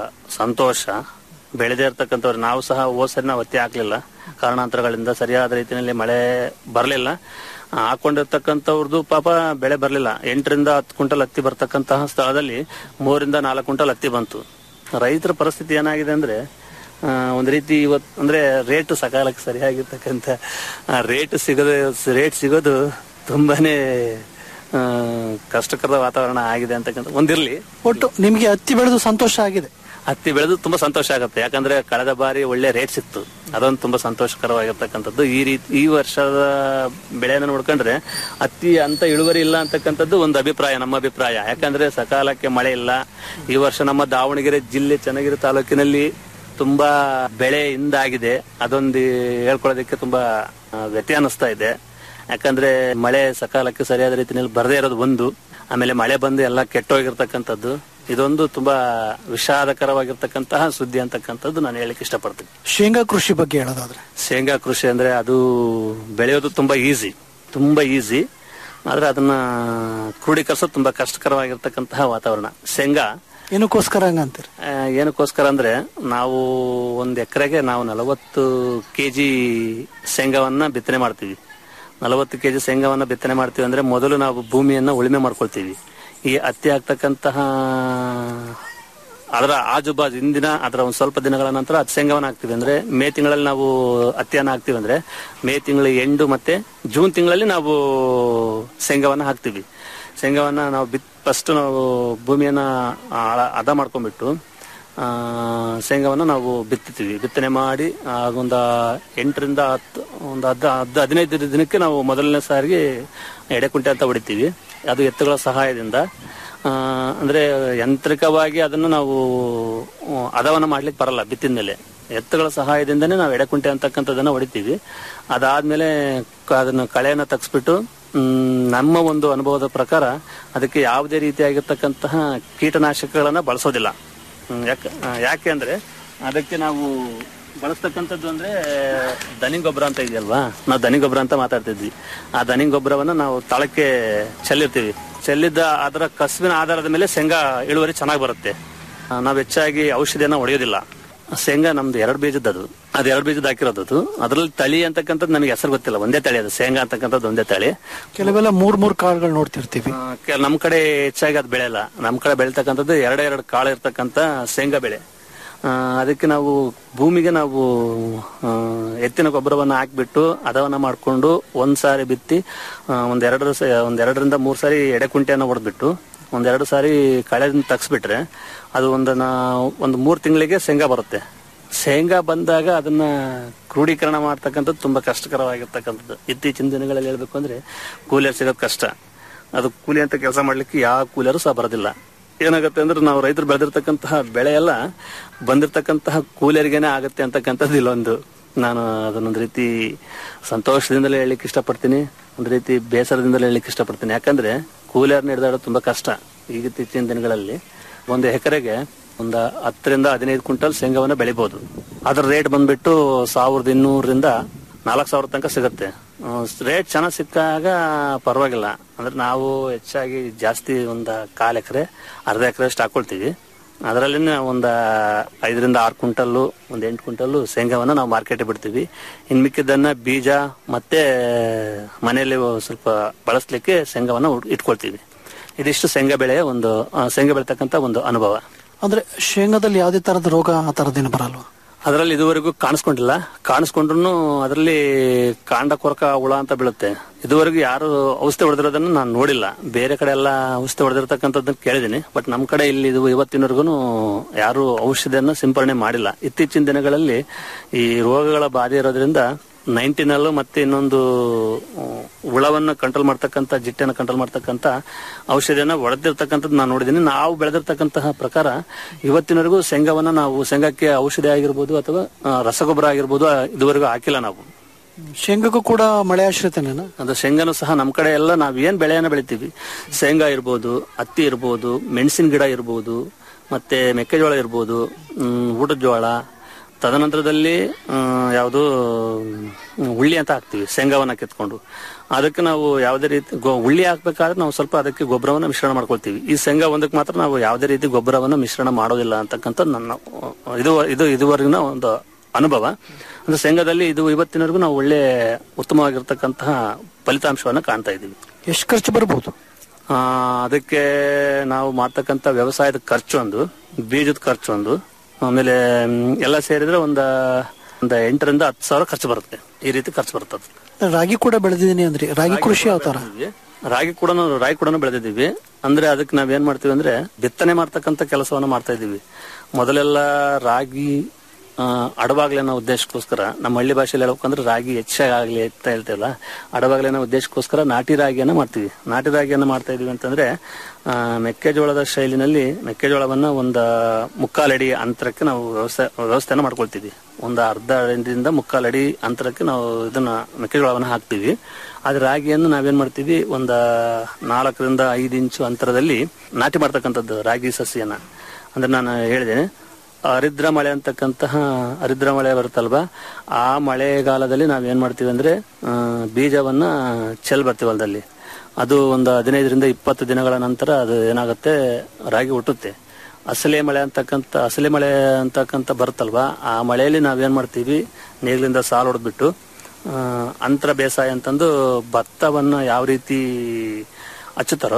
ಸಂತೋಷ ಬೆಳೆದೇ ಇರ್ತಕ್ಕಂಥವ್ರು ನಾವು ಸಹ ಹೋದ್ ಸರಿ ನಾವು ಹತ್ತಿ ಹಾಕ್ಲಿಲ್ಲ ಕಾರಣಾಂತರಗಳಿಂದ ಸರಿಯಾದ ರೀತಿಯಲ್ಲಿ ಮಳೆ ಬರಲಿಲ್ಲ ಹಾಕೊಂಡಿರ್ತಕ್ಕಂಥವ್ರದ್ದು ಪಾಪ ಬೆಳೆ ಬರಲಿಲ್ಲ ಎಂಟರಿಂದ ಹತ್ತು ಕ್ವಿಂಟಲ್ ಹತ್ತಿ ಬರ್ತಕ್ಕಂತಹ ಸ್ಥಳದಲ್ಲಿ ಮೂರರಿಂದ ನಾಲ್ಕು ಕ್ವಿಂಟಲ್ ಹತ್ತಿ ಬಂತು ರೈತರ ಪರಿಸ್ಥಿತಿ ಏನಾಗಿದೆ ಅಂದ್ರೆ ಆ, ಒಂದ್ ರೀತಿ ಇವತ್ ಅಂದ್ರೆ ರೇಟ್ ಸಕಾಲಕ್ಕೆ ಸರಿಯಾಗಿರ್ತಕ್ಕಂಥ ರೇಟ್ ಸಿಗೋದು ರೇಟ್ ಸಿಗೋದು ತುಂಬಾನೇ ಆ, ಕಷ್ಟಕರದ ವಾತಾವರಣ ಆಗಿದೆ ಅಂತಕ್ಕಂಥ ಒಂದಿರ್ಲಿ ಒಟ್ಟು ನಿಮ್ಗೆ ಹತ್ತಿ ಬೆಳೆದು ಸಂತೋಷ ಆಗಿದೆ ಹತ್ತಿ ಬೆಳೆದು ತುಂಬಾ ಸಂತೋಷ ಆಗುತ್ತೆ ಯಾಕಂದ್ರೆ ಕಳೆದ ಬಾರಿ ಒಳ್ಳೆ ರೇಟ್ ಸಿಕ್ತು ಅದೊಂದು ತುಂಬಾ ಸಂತೋಷಕರವಾಗಿರ್ತಕ್ಕಂಥದ್ದು ಈ ರೀತಿ ಈ ವರ್ಷದ ಬೆಳೆಯನ್ನು ನೋಡ್ಕೊಂಡ್ರೆ ಹತ್ತಿ ಅಂತ ಇಳುವರಿ ಇಲ್ಲ ಅಂತಕ್ಕಂಥದ್ದು ಒಂದು ಅಭಿಪ್ರಾಯ ನಮ್ಮ ಅಭಿಪ್ರಾಯ ಯಾಕಂದ್ರೆ ಸಕಾಲಕ್ಕೆ ಮಳೆ ಇಲ್ಲ ಈ ವರ್ಷ ನಮ್ಮ ದಾವಣಗೆರೆ ಜಿಲ್ಲೆ ಚನ್ನಗಿರಿ ತಾಲೂಕಿನಲ್ಲಿ ತುಂಬಾ ಬೆಳೆ ಹಿಂದಾಗಿದೆ ಅದೊಂದು ಹೇಳ್ಕೊಳ್ಳೋದಕ್ಕೆ ತುಂಬಾ ಆ, ವ್ಯತ್ಯ ಅನ್ನಿಸ್ತಾ ಇದೆ ಯಾಕಂದ್ರೆ ಮಳೆ ಸಕಾಲಕ್ಕೆ ಸರಿಯಾದ ರೀತಿಯಲ್ಲಿ ಬರದೇ ಇರೋದು ಒಂದು ಆಮೇಲೆ ಮಳೆ ಬಂದು ಎಲ್ಲ ಕೆಟ್ಟೋಗಿರ್ತಕ್ಕಂಥದ್ದು ಇದೊಂದು ತುಂಬಾ ವಿಷಾದಕರವಾಗಿರ್ತಕ್ಕಂತಹ ಸುದ್ದಿ ಅಂತಕ್ಕಂಥದ್ದು ನಾನು ಹೇಳಲಿಕ್ಕೆ ಇಷ್ಟಪಡ್ತೀನಿ ಶೇಂಗಾ ಕೃಷಿ ಬಗ್ಗೆ ಹೇಳೋದಾದ್ರೆ ಶೇಂಗಾ ಕೃಷಿ ಅಂದ್ರೆ ಅದು ಬೆಳೆಯೋದು ತುಂಬಾ ಈಸಿ ತುಂಬಾ ಈಸಿ ಆದ್ರೆ ಅದನ್ನ ಕ್ರೋಢೀಕರಿಸೋದು ತುಂಬಾ ಕಷ್ಟಕರವಾಗಿರ್ತಕ್ಕಂತಹ ವಾತಾವರಣ ಶೇಂಗಾ ಏನಕ್ಕೋಸ್ಕರ ಹಂಗಂತೀರಿ ಆ, ಏನಕ್ಕೋಸ್ಕರ ಅಂದ್ರೆ ನಾವು ಒಂದ್ ಎಕರೆಗೆ ನಾವು ನಲವತ್ತು ಕೆಜಿ ಶೇಂಗಾವನ್ನ ಬಿತ್ತನೆ ಮಾಡ್ತೀವಿ ನಲವತ್ತು ಕೆಜಿ ಶೇಂಗಾವನ್ನ ಬಿತ್ತನೆ ಮಾಡ್ತೀವಿ ಅಂದ್ರೆ ಮೊದಲು ನಾವು ಭೂಮಿಯನ್ನ ಉಳುಮೆ ಮಾಡ್ಕೊಳ್ತೀವಿ ಈ ಹತ್ತಿ ಆಗ್ತಕ್ಕಂತಹ ಅದರ ಆಜುಬಾಜು ಇಂದಿನ ಅದರ ಒಂದು ಸ್ವಲ್ಪ ದಿನಗಳ ನಂತರ ಹತ್ತು ಶೇಂಗಾವನ್ನ ಹಾಕ್ತಿವಿ ಅಂದ್ರೆ ಮೇ ತಿಂಗಳಲ್ಲಿ ನಾವು ಹತ್ತಿಯನ್ನ ಹಾಕ್ತಿವಿ ಅಂದ್ರೆ ಮೇ ತಿಂಗಳ ಎಂಡು ಮತ್ತೆ ಜೂನ್ ತಿಂಗಳಲ್ಲಿ ನಾವು ಶೇಂಗಾವನ್ನ ಹಾಕ್ತಿವಿ ಶೇಂಗಾವನ್ನ ನಾವು ಬಿತ್ ಫಸ್ಟ್ ನಾವು ಭೂಮಿಯನ್ನ ಆಳ- ಹದ ಮಾಡ್ಕೊಂಡ್ಬಿಟ್ಟು ಆ, ಶೇಂಗಾವನ್ನು ನಾವು ಬಿತ್ತುತ್ತೀವಿ ಬಿತ್ತನೆ ಮಾಡಿ ಆಗೊಂದು ಎಂಟರಿಂದ ಹತ್ತು ಒಂದು ಹದ್ ಹದ್ ಹದಿನೈದು ದಿನಕ್ಕೆ ನಾವು ಮೊದಲನೇ ಸಾರಿಗೆ ಎಡೆಕುಂಟೆ ಅಂತ ಹೊಡಿತೀವಿ ಅದು ಎತ್ತುಗಳ ಸಹಾಯದಿಂದ ಆ, ಅಂದ್ರೆ ಯಾಂತ್ರಿಕವಾಗಿ ಅದನ್ನು ನಾವು ಆ, ಹದವನ್ನ ಮಾಡ್ಲಿಕ್ಕೆ ಬರಲ್ಲ ಬಿತ್ತಿದ ಮೇಲೆ ಎತ್ತುಗಳ ಸಹಾಯದಿಂದನೇ ನಾವು ಎಡೆಕುಂಟೆ ಅಂತಕ್ಕಂಥದ್ದನ್ನ ಹೊಡಿತೀವಿ ಅದಾದ್ಮೇಲೆ ಕ- ಅದನ್ನ ಕಳೆಯನ್ನ ತಗ್ಸ್ಬಿಟ್ಟು ಮ್, ನಮ್ಮ ಒಂದು ಅನುಭವದ ಪ್ರಕಾರ ಅದಕ್ಕೆ ಯಾವುದೇ ರೀತಿಯಾಗಿರ್ತಕ್ಕಂತಹ ಕೀಟನಾಶಕಗಳನ್ನ ಬಳಸೋದಿಲ್ಲ ಹ್ಮ್, ಯಾಕ ಆ, ಯಾಕೆ ಅಂದ್ರೆ ಅದಕ್ಕೆ ನಾವು ಬಳಸ್ತಕ್ಕಂಥದ್ದು ಅಂದ್ರೆ ದನಿ ಗೊಬ್ಬರ ಅಂತ ಇದೆಯಲ್ವಾ ನಾವು ದನಿ ಗೊಬ್ಬರ ಅಂತ ಮಾತಾಡ್ತಿದ್ವಿ ಆ ದನಿ ಗೊಬ್ಬರವನ್ನ ನಾವು ತಳಕ್ಕೆ ಚೆಲ್ಲಿರ್ತೀವಿ ಚೆಲ್ಲಿದ್ದ ಅದರ ಕಸುವಿನ ಆಧಾರದ ಮೇಲೆ ಶೇಂಗಾ ಇಳುವರಿ ಚೆನ್ನಾಗಿ ಬರುತ್ತೆ ಆ, ನಾವು ಹೆಚ್ಚಾಗಿ ಔಷಧಿಯನ್ನ ಹೊಡೆಯೋದಿಲ್ಲ ಶೇಂಗಾ ನಮ್ದು ಎರಡು ಬೀಜದ ಅದು ಅದು ಎರಡು ಬೀಜದ ಹಾಕಿರೋದು ಅದು ಅದ್ರಲ್ಲಿ ತಳಿ ಅಂತಕ್ಕಂಥದ್ದು ನನಗೆ ಹೆಸರು ಗೊತ್ತಿಲ್ಲ ಒಂದೇ ತಳಿ ಅದು ಶೇಂಗಾ ಅಂತಕ್ಕಂಥದ್ದು ಒಂದೇ ತಳಿ ಕೆಲವೆಲ್ಲ ಮೂರ್ ಮೂರ್ ಕಾಳುಗಳು ನೋಡ್ತಿರ್ತೀವಿ ಆ, ಕೆ- ನಮ್ ಕಡೆ ಹೆಚ್ಚಾಗಿ ಅದು ಬೆಳೆಯಲ್ಲ ನಮ್ ಕಡೆ ಬೆಳಿತಕ್ಕಂಥದ್ದು ಎರಡೆರಡು ಕಾಳು ಇರ್ತಕ್ಕಂಥ ಶೇಂಗಾ ಬೆಳೆ ಆ, ಅದಕ್ಕೆ ನಾವು ಭೂಮಿಗೆ ನಾವು ಆ, ಎತ್ತಿನ ಗೊಬ್ಬರವನ್ನ ಹಾಕ್ಬಿಟ್ಟು ಹದವನ್ನ ಮಾಡ್ಕೊಂಡು ಒಂದ್ ಸಾರಿ ಬಿತ್ತಿ ಆ, ಒಂದೆರಡು ಸ- ಒಂದೆರಡರಿಂದ ಮೂರ್ ಸಾರಿ ಎಡೆಕುಂಟೆಯನ್ನ ಹೊಡೆದ್ಬಿಟ್ಟು ಒಂದೆರಡು ಸಾರಿ ಕಳೆದಿಂದ ತಗ್ಸ್ಬಿಟ್ರೆ ಅದು ಒಂದು ನಾ- ಒಂದು ಮೂರ್ ತಿಂಗಳಿಗೆ ಶೇಂಗಾ ಬರುತ್ತೆ ಶೇಂಗಾ ಬಂದಾಗ ಅದನ್ನ ಕ್ರೋಢೀಕರಣ ಮಾಡ್ತಕ್ಕಂಥದ್ದು ತುಂಬಾ ಕಷ್ಟಕರವಾಗಿರ್ತಕ್ಕಂಥದ್ದು ಇತ್ತೀಚಿನ ದಿನಗಳಲ್ಲಿ ಹೇಳ್ಬೇಕು ಅಂದ್ರೆ ಕೂಲಿಯರ್ ಸಿಗೋದು ಕಷ್ಟ ಅದು ಕೂಲಿ ಅಂತ ಕೆಲಸ ಮಾಡ್ಲಿಕ್ಕೆ ಯಾವ ಕೂಲಿಯರು ಸಹ ಬರೋದಿಲ್ಲ ಏನಾಗುತ್ತೆ ಅಂದ್ರೆ ನಾವು ರೈತರು ಬೆಳೆದಿರ್ತಕ್ಕಂತಹ ಬೆಳೆ ಎಲ್ಲ ಬಂದಿರತಕ್ಕಂತಹ ಕೂಲಿಯರಿಗೇನೆ ಆಗುತ್ತೆ ಅಂತಕ್ಕಂಥದ್ದು ಇಲ್ಲೊಂದು ನಾನು ಅದನ್ನೊಂದು ರೀತಿ ಸಂತೋಷದಿಂದಲೇ ಹೇಳಲಿಕ್ಕೆ ಇಷ್ಟಪಡ್ತೀನಿ ಒಂದು ರೀತಿ ಬೇಸರದಿಂದಲೇ ಹೇಳಲಿಕ್ಕೆ ಇಷ್ಟಪಡ್ತೀನಿ ಯಾಕಂದ್ರೆ ಕೂಲಿಯರ್ನ ಹಿಡಿದಾಡೋದು ತುಂಬಾ ಕಷ್ಟ ಈಗ ಇತ್ತೀಚಿನ ದಿನಗಳಲ್ಲಿ ಒಂದು ಎಕರೆಗೆ ಒಂದು ಹತ್ತರಿಂದ ಹದಿನೈದು ಕ್ವಿಂಟಲ್ ಶೇಂಗಾವನ್ನ ಬೆಳಿಬಹುದು ಅದ್ರ ರೇಟ್ ಬಂದ್ಬಿಟ್ಟು ಸಾವಿರದ ಇನ್ನೂರರಿಂದ ನಾಲ್ಕು ಸಾವಿರ ತನಕ ಸಿಗುತ್ತೆ ರೇಟ್ ಚೆನ್ನಾಗಿ ಸಿಕ್ಕಾಗ ಪರವಾಗಿಲ್ಲ ಅಂದ್ರೆ ನಾವು ಹೆಚ್ಚಾಗಿ ಜಾಸ್ತಿ ಒಂದು ಕಾಲ್ ಎಕರೆ ಅರ್ಧ ಎಕರೆ ಅಷ್ಟು ಹಾಕೊಳ್ತೀವಿ ಅದರಲ್ಲಿನ ಒಂದು ಐದರಿಂದ ಆರು ಕ್ವಿಂಟಲ್ಲು ಒಂದು ಎಂಟು ಕ್ವಿಂಟಲ್ಲು ಶೇಂಗಾವನ್ನ ನಾವು ಮಾರ್ಕೆಟ್ ಬಿಡ್ತೀವಿ ಇನ್ ಮಿಕ್ಕಿದ್ದನ್ನ ಬೀಜ ಮತ್ತೆ ಮನೆಯಲ್ಲಿ ಸ್ವಲ್ಪ ಬಳಸಲಿಕ್ಕೆ ಶೇಂಗಾವನ್ನ ಉಟ್- ಇಟ್ಕೊಳ್ತೀವಿ ಇದಿಷ್ಟು ಶೇಂಗಾ ಬೆಳೆಯ ಒಂದು ಆ, ಶೇಂಗಾ ಬೆಳಿತಕ್ಕಂತ ಒಂದು ಅನುಭವ ಅಂದ್ರೆ ಶೇಂಗಾದಲ್ಲಿ ಯಾವುದೇ ತರದ ರೋಗ ಆ ತರದೇನು ಬರಲ್ವಾ ಅದರಲ್ಲಿ ಇದುವರೆಗೂ ಕಾಣಿಸ್ಕೊಂಡಿಲ್ಲ ಕಾಣಿಸ್ಕೊಂಡ್ರು ಅದರಲ್ಲಿ ಕಾಂಡ ಕೊರಕ ಹುಳ ಅಂತ ಬೀಳುತ್ತೆ ಇದುವರೆಗೂ ಯಾರು ಔಷಧಿ ಹೊಡೆದಿರೋದನ್ನ ನಾನು ನೋಡಿಲ್ಲ ಬೇರೆ ಕಡೆ ಎಲ್ಲ ಔಷಧಿ ಹೊಡೆದಿರ್ತಕ್ಕಂಥದ್ದನ್ನ ಕೇಳಿದೀನಿ ಬಟ್ ನಮ್ಮ ಕಡೆ ಇಲ್ಲಿ ಇದು ಇವತ್ತಿನವರೆಗೂ ಯಾರು ಔಷಧಿಯನ್ನ ಸಿಂಪರಣೆ ಮಾಡಿಲ್ಲ ಇತ್ತೀಚಿನ ದಿನಗಳಲ್ಲಿ ಈ ರೋಗಗಳ ಬಾಧೆ ಇರೋದ್ರಿಂದ ನೈನ್ಟೀನಲ್ಲೂ ಮತ್ತೆ ಇನ್ನೊಂದು ಆ, ಹುಳವನ್ನ ಕಂಟ್ರೋಲ್ ಮಾಡ್ತಕ್ಕಂಥ ಜಿಟ್ಟನ್ನ ಕಂಟ್ರೋಲ್ ಮಾಡ್ತಕ್ಕಂಥ ಔಷಧಿಯನ್ನ ಹೊಡೆದಿರ್ತಕ್ಕಂಥದ್ದು ನಾನು ನೋಡಿದ್ದೀನಿ ನಾವು ಬೆಳೆದಿರ್ತಕ್ಕಂತಹ ಪ್ರಕಾರ ಇವತ್ತಿನವರೆಗೂ ಶೇಂಗಾವನ್ನ ನಾವು ಶೇಂಗಾಕ್ಕೆ ಔಷಧಿ ಆಗಿರ್ಬೋದು ಅಥವಾ ಆ, ರಸಗೊಬ್ಬರ ಆಗಿರ್ಬೋದು ಆ, ಇದುವರೆಗೂ ಹಾಕಿಲ್ಲ ನಾವು ಶೇಂಗಾಕ್ಕೂ ಕೂಡ ಮಳೆ ಆಶ್ರಿತನೇನಾ ಅದು ಶೇಂಗಾನು ಸಹ ನಮ್ಮ ಕಡೆ ಎಲ್ಲ ನಾವ್ ಏನ್ ಬೆಳೆಯನ್ನ ಬೆಳಿತೀವಿ ಶೇಂಗಾ ಇರ್ಬೋದು ಹತ್ತಿ ಇರ್ಬೋದು ಮೆಣಸಿನ ಗಿಡ ಇರ್ಬೋದು ಮತ್ತೆ ಮೆಕ್ಕೆಜೋಳ ಇರ್ಬೋದು ಹ್ಮ್, ಊಟದ ಜೋಳ ತದನಂತರದಲ್ಲಿ ಯಾವುದು ಉಳ್ಳಿ ಅಂತ ಹಾಕ್ತಿವಿ ಶೇಂಗಾವನ್ನ ಕಿತ್ಕೊಂಡು ಅದಕ್ಕೆ ನಾವು ಯಾವುದೇ ರೀತಿ ಗೊ- ಉಳ್ಳಿ ಹಾಕ್ಬೇಕಾದ್ರೆ ನಾವು ಸ್ವಲ್ಪ ಅದಕ್ಕೆ ಗೊಬ್ಬರವನ್ನ ಮಿಶ್ರಣ ಮಾಡ್ಕೊಳ್ತೀವಿ ಈ ಶೇಂಗಾ ಒಂದಕ್ಕೆ ಮಾತ್ರ ನಾವು ಯಾವುದೇ ರೀತಿ ಗೊಬ್ಬರವನ್ನ ಮಿಶ್ರಣ ಮಾಡೋದಿಲ್ಲ ಅಂತಕ್ಕಂಥ ನನ್ನ ಆ, ಇದು ಇದು ಇದುವರೆಗಿನ ಒಂದು ಅನುಭವ ಅಂದ್ರೆ ಶೇಂಗಾದಲ್ಲಿ ಇದು ಇವತ್ತಿನವರೆಗೂ ನಾವು ಒಳ್ಳೆ ಉತ್ತಮವಾಗಿರ್ತಕ್ಕಂತಹ ಫಲಿತಾಂಶವನ್ನ ಕಾಣ್ತಾ ಇದ್ದೀವಿ ಎಷ್ಟು ಖರ್ಚು ಬರ್ಬೋದು ಆ, ಅದಕ್ಕೆ ನಾವು ಮಾಡ್ತಕ್ಕಂಥ ವ್ಯವಸಾಯದ ಖರ್ಚು ಒಂದು ಬೀಜದ ಖರ್ಚು ಒಂದು ಆಮೇಲೆ ಮ್, ಎಲ್ಲ ಸೇರಿದ್ರೆ ಒಂದ ಒಂದ ಎಂಟರಿಂದ ಹತ್ತು ಸಾವಿರ ಖರ್ಚು ಬರುತ್ತೆ ಈ ರೀತಿ ಖರ್ಚು ಬರ್ತದೆ ರಾಗಿ ಕೂಡ ಬೆಳೆದಿದ್ದೀನಿ ಅಂದ್ರಿ ರಾಗಿ ಕೃಷಿ ಯಾವ ತರ ರಾಗಿ ಕೂಡ ರಾಗಿ ಕೂಡ ಬೆಳೆದಿದ್ದೀವಿ ಅಂದ್ರೆ ಅದಕ್ಕೆ ನಾವ್ ಏನ್ ಮಾಡ್ತೀವಿ ಅಂದ್ರೆ ಬಿತ್ತನೆ ಮಾಡ್ತಕ್ಕಂಥ ಕೆಲಸವನ್ನ ಮಾಡ್ತಾ ಇದೀವಿ ಮೊದಲೆಲ್ಲ ರಾಗಿ ಆ, ಅಡವಾಗ್ಲಿ ಅನ್ನೋ ಉದ್ದೇಶಕ್ಕೋಸ್ಕರ ನಮ್ಮ ಹಳ್ಳಿ ಭಾಷೆಯಲ್ಲಿ ಹೇಳ್ಬೇಕಂದ್ರೆ ರಾಗಿ ಹೆಚ್ಚಾಗ್ಲಿ ಅಂತ ಹೇಳ್ತೀವಲ್ಲ ಅಡವಾಗ್ಲಿ ಅನ್ನೋ ಉದ್ದೇಶಕ್ಕೋಸ್ಕರ ನಾಟಿ ರಾಗಿಯನ್ನ ಮಾಡ್ತೀವಿ ನಾಟಿ ರಾಗಿಯನ್ನ ಮಾಡ್ತಾ ಇದೀವಿ ಅಂತಂದ್ರೆ ಆ, ಮೆಕ್ಕೆಜೋಳದ ಶೈಲಿನಲ್ಲಿ ಮೆಕ್ಕೆಜೋಳವನ್ನ ಒಂದ ಮುಕ್ಕಾಲಡಿ ಅಂತರಕ್ಕೆ ನಾವು ವ್ಯವಸ್ಥೆ ವ್ಯವಸ್ಥೆನ ಮಾಡ್ಕೊಳ್ತೀವಿ ಒಂದು ಅರ್ಧ ಅಡಿಯಿಂದ ಮುಕ್ಕಾಲಡಿ ಅಂತರಕ್ಕೆ ನಾವು ಇದನ್ನ ಮೆಕ್ಕೆಜೋಳವನ್ನ ಹಾಕ್ತೀವಿ ಆದ್ರೆ ರಾಗಿಯನ್ನು ನಾವೇನ್ ಮಾಡ್ತೀವಿ ಒಂದ ನಾಲ್ಕರಿಂದ ಐದು ಇಂಚು ಅಂತರದಲ್ಲಿ ನಾಟಿ ಮಾಡ್ತಕ್ಕಂಥದ್ದು ರಾಗಿ ಸಸ್ಯನ ಅಂದ್ರೆ ನಾನು ಹೇಳಿದ್ದೇನೆ ಹರಿದ್ರ ಮಳೆ ಅಂತಕ್ಕಂತಹ ಹರಿದ್ರ ಮಳೆ ಬರುತ್ತಲ್ವಾ ಆ ಮಳೆಗಾಲದಲ್ಲಿ ನಾವ್ ಏನ್ ಮಾಡ್ತೀವಿ ಅಂದ್ರೆ ಆ, ಬೀಜವನ್ನ ಚೆಲ್ ಬರ್ತೀವಿ ಹೊಲದಲ್ಲಿ ಅದು ಒಂದು ಹದಿನೈದರಿಂದ ಇಪ್ಪತ್ತು ದಿನಗಳ ನಂತರ ಅದು ಏನಾಗುತ್ತೆ ರಾಗಿ ಹುಟ್ಟುತ್ತೆ ಅಸಲೆ ಮಳೆ ಅಂತಕ್ಕಂಥ ಅಸಲೆ ಮಳೆ ಅಂತಕ್ಕಂಥ ಬರುತ್ತಲ್ವಾ ಆ ಮಳೆಯಲ್ಲಿ ನಾವೇನ್ ಮಾಡ್ತೀವಿ ನೇಗಿಲಿಂದ ಸಾಲು ಹೊಡೆದ್ಬಿಟ್ಟು ಅಂತರ ಬೇಸಾಯ ಅಂತಂದು ಭತ್ತವನ್ನ ಯಾವ ರೀತಿ ಹಚ್ಚುತ್ತಾರೋ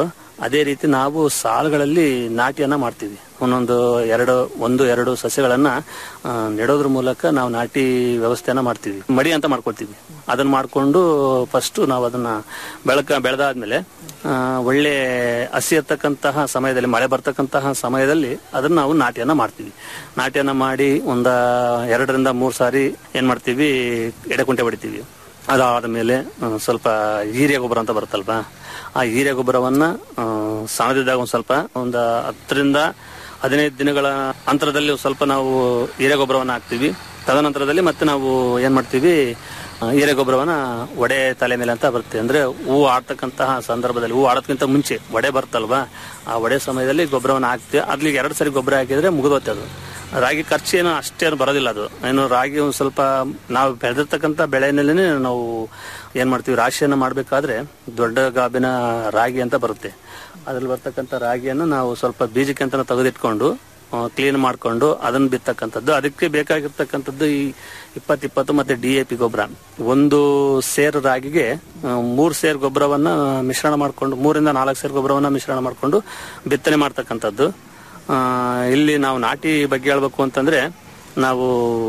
ಅದೇ ರೀತಿ ನಾವು ಸಾಲುಗಳಲ್ಲಿ ನಾಟಿಯನ್ನ ಮಾಡ್ತೀವಿ ಒಂದೊಂದು ಎರಡು ಒಂದು ಎರಡು ಸಸ್ಯಗಳನ್ನ ಆ, ನೆಡೋದ್ರ ಮೂಲಕ ನಾವು ನಾಟಿ ವ್ಯವಸ್ಥೆಯನ್ನ ಮಾಡ್ತೀವಿ ಮಡಿ ಅಂತ ಮಾಡ್ಕೊಳ್ತೀವಿ ಅದನ್ನ ಮಾಡ್ಕೊಂಡು ಫಸ್ಟ್ ನಾವು ಅದನ್ನ ಬೆಳಕ ಬೆಳೆದಾದ್ಮೇಲೆ ಆ, ಒಳ್ಳೆ ಹಸಿ ಇರ್ತಕ್ಕಂತಹ ಸಮಯದಲ್ಲಿ ಮಳೆ ಬರ್ತಕ್ಕಂತಹ ಸಮಯದಲ್ಲಿ ಅದನ್ನ ನಾವು ನಾಟಿಯನ್ನ ಮಾಡ್ತೀವಿ ನಾಟಿಯನ್ನ ಮಾಡಿ ಒಂದ ಎರಡರಿಂದ ಮೂರು ಸಾರಿ ಏನ್ ಮಾಡ್ತೀವಿ ಎಡೆಕುಂಟೆ ಹೊಡಿತೀವಿ ಅದಾದ ಮೇಲೆ ಆ, ಸ್ವಲ್ಪ ಹೀರೆ ಗೊಬ್ಬರ ಅಂತ ಬರುತ್ತಲ್ವಾ ಆ ಹೀರೆ ಗೊಬ್ಬರವನ್ನ ಆ, ಸಣ್ಣದಿದ್ದಾಗ ಒಂದ್ ಸ್ವಲ್ಪ ಒಂದು ಹತ್ತರಿಂದ ಹದಿನೈದು ದಿನಗಳ ಅಂತರದಲ್ಲಿ ಸ್ವಲ್ಪ ನಾವು ಹೀರೆ ಗೊಬ್ಬರವನ್ನ ಹಾಕ್ತಿವಿ ತದನಂತರದಲ್ಲಿ ಮತ್ತೆ ನಾವು ಏನ್ ಮಾಡ್ತೀವಿ ಆ, ಹೀರೆ ಗೊಬ್ಬರವನ್ನ ಒಡೆ ತಲೆ ಮೇಲೆ ಅಂತ ಬರುತ್ತೆ ಅಂದ್ರೆ ಹೂ ಆಡ್ತಕ್ಕಂತಹ ಸಂದರ್ಭದಲ್ಲಿ ಹೂ ಆಡೋದಕ್ಕಿಂತ ಮುಂಚೆ ಒಡೆ ಬರ್ತಲ್ವಾ ಆ ಒಡೆ ಸಮಯದಲ್ಲಿ ಗೊಬ್ಬರವನ್ನ ಹಾಕ್ತಿವಿ ಅದ್ಲಿಗೆ ಎರಡು ಸರಿ ಗೊಬ್ಬರ ಹಾಕಿದ್ರೆ ಮುಗಿದೋತ್ತೆ ಅದು ರಾಗಿ ಖರ್ಚು ಏನು ಅಷ್ಟೇನು ಬರೋದಿಲ್ಲ ಅದು ಏನು ರಾಗಿ ಒಂದು ಸ್ವಲ್ಪ ನಾವು ಬೆಳೆದಿರ್ತಕ್ಕಂಥ ಬೆಳೆನಲ್ಲೇ ನಾವು ಏನ್ ಮಾಡ್ತೀವಿ ರಾಶಿಯನ್ನ ಮಾಡಬೇಕಾದ್ರೆ ದೊಡ್ಡ ಗಾಬಿನ ರಾಗಿ ಅಂತ ಬರುತ್ತೆ ಅದ್ರಲ್ಲಿ ಬರ್ತಕ್ಕಂಥ ರಾಗಿಯನ್ನು ನಾವು ಸ್ವಲ್ಪ ಬೀಜಕ್ಕೆ ಅಂತ ತೆಗೆದಿಟ್ಕೊಂಡು ಕ್ಲೀನ್ ಮಾಡ್ಕೊಂಡು ಅದನ್ನ ಬಿತ್ತಕ್ಕಂಥದ್ದು ಅದಕ್ಕೆ ಬೇಕಾಗಿರ್ತಕ್ಕಂಥದ್ದು ಈ ಇಪ್ಪತ್ತು ಇಪ್ಪತ್ತು ಮತ್ತೆ ಡಿ ಎ ಪಿ ಗೊಬ್ಬರ ಒಂದು ಸೇರು ರಾಗಿಗೆ ಆ, ಮೂರು ಸೇರು ಗೊಬ್ಬರವನ್ನ ಮಿಶ್ರಣ ಮಾಡ್ಕೊಂಡು ಮೂರಿಂದ ನಾಲ್ಕು ಸೇರು ಗೊಬ್ಬರವನ್ನ ಮಿಶ್ರಣ ಮಾಡ್ಕೊಂಡು ಬಿತ್ತನೆ ಮಾಡ್ತಕ್ಕಂಥದ್ದು ಆ, ಇಲ್ಲಿ ನಾವು ನಾಟಿ ಬಗ್ಗೆ ಹೇಳ್ಬೇಕು ಅಂತಂದ್ರೆ ನಾವು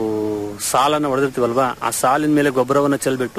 ಸಾಲನ್ನ ಹೊಡೆದಿರ್ತೀವಲ್ವಾ ಆ ಸಾಲಿನ ಮೇಲೆ ಗೊಬ್ಬರವನ್ನ ಚೆಲ್ಬಿಟ್ಟು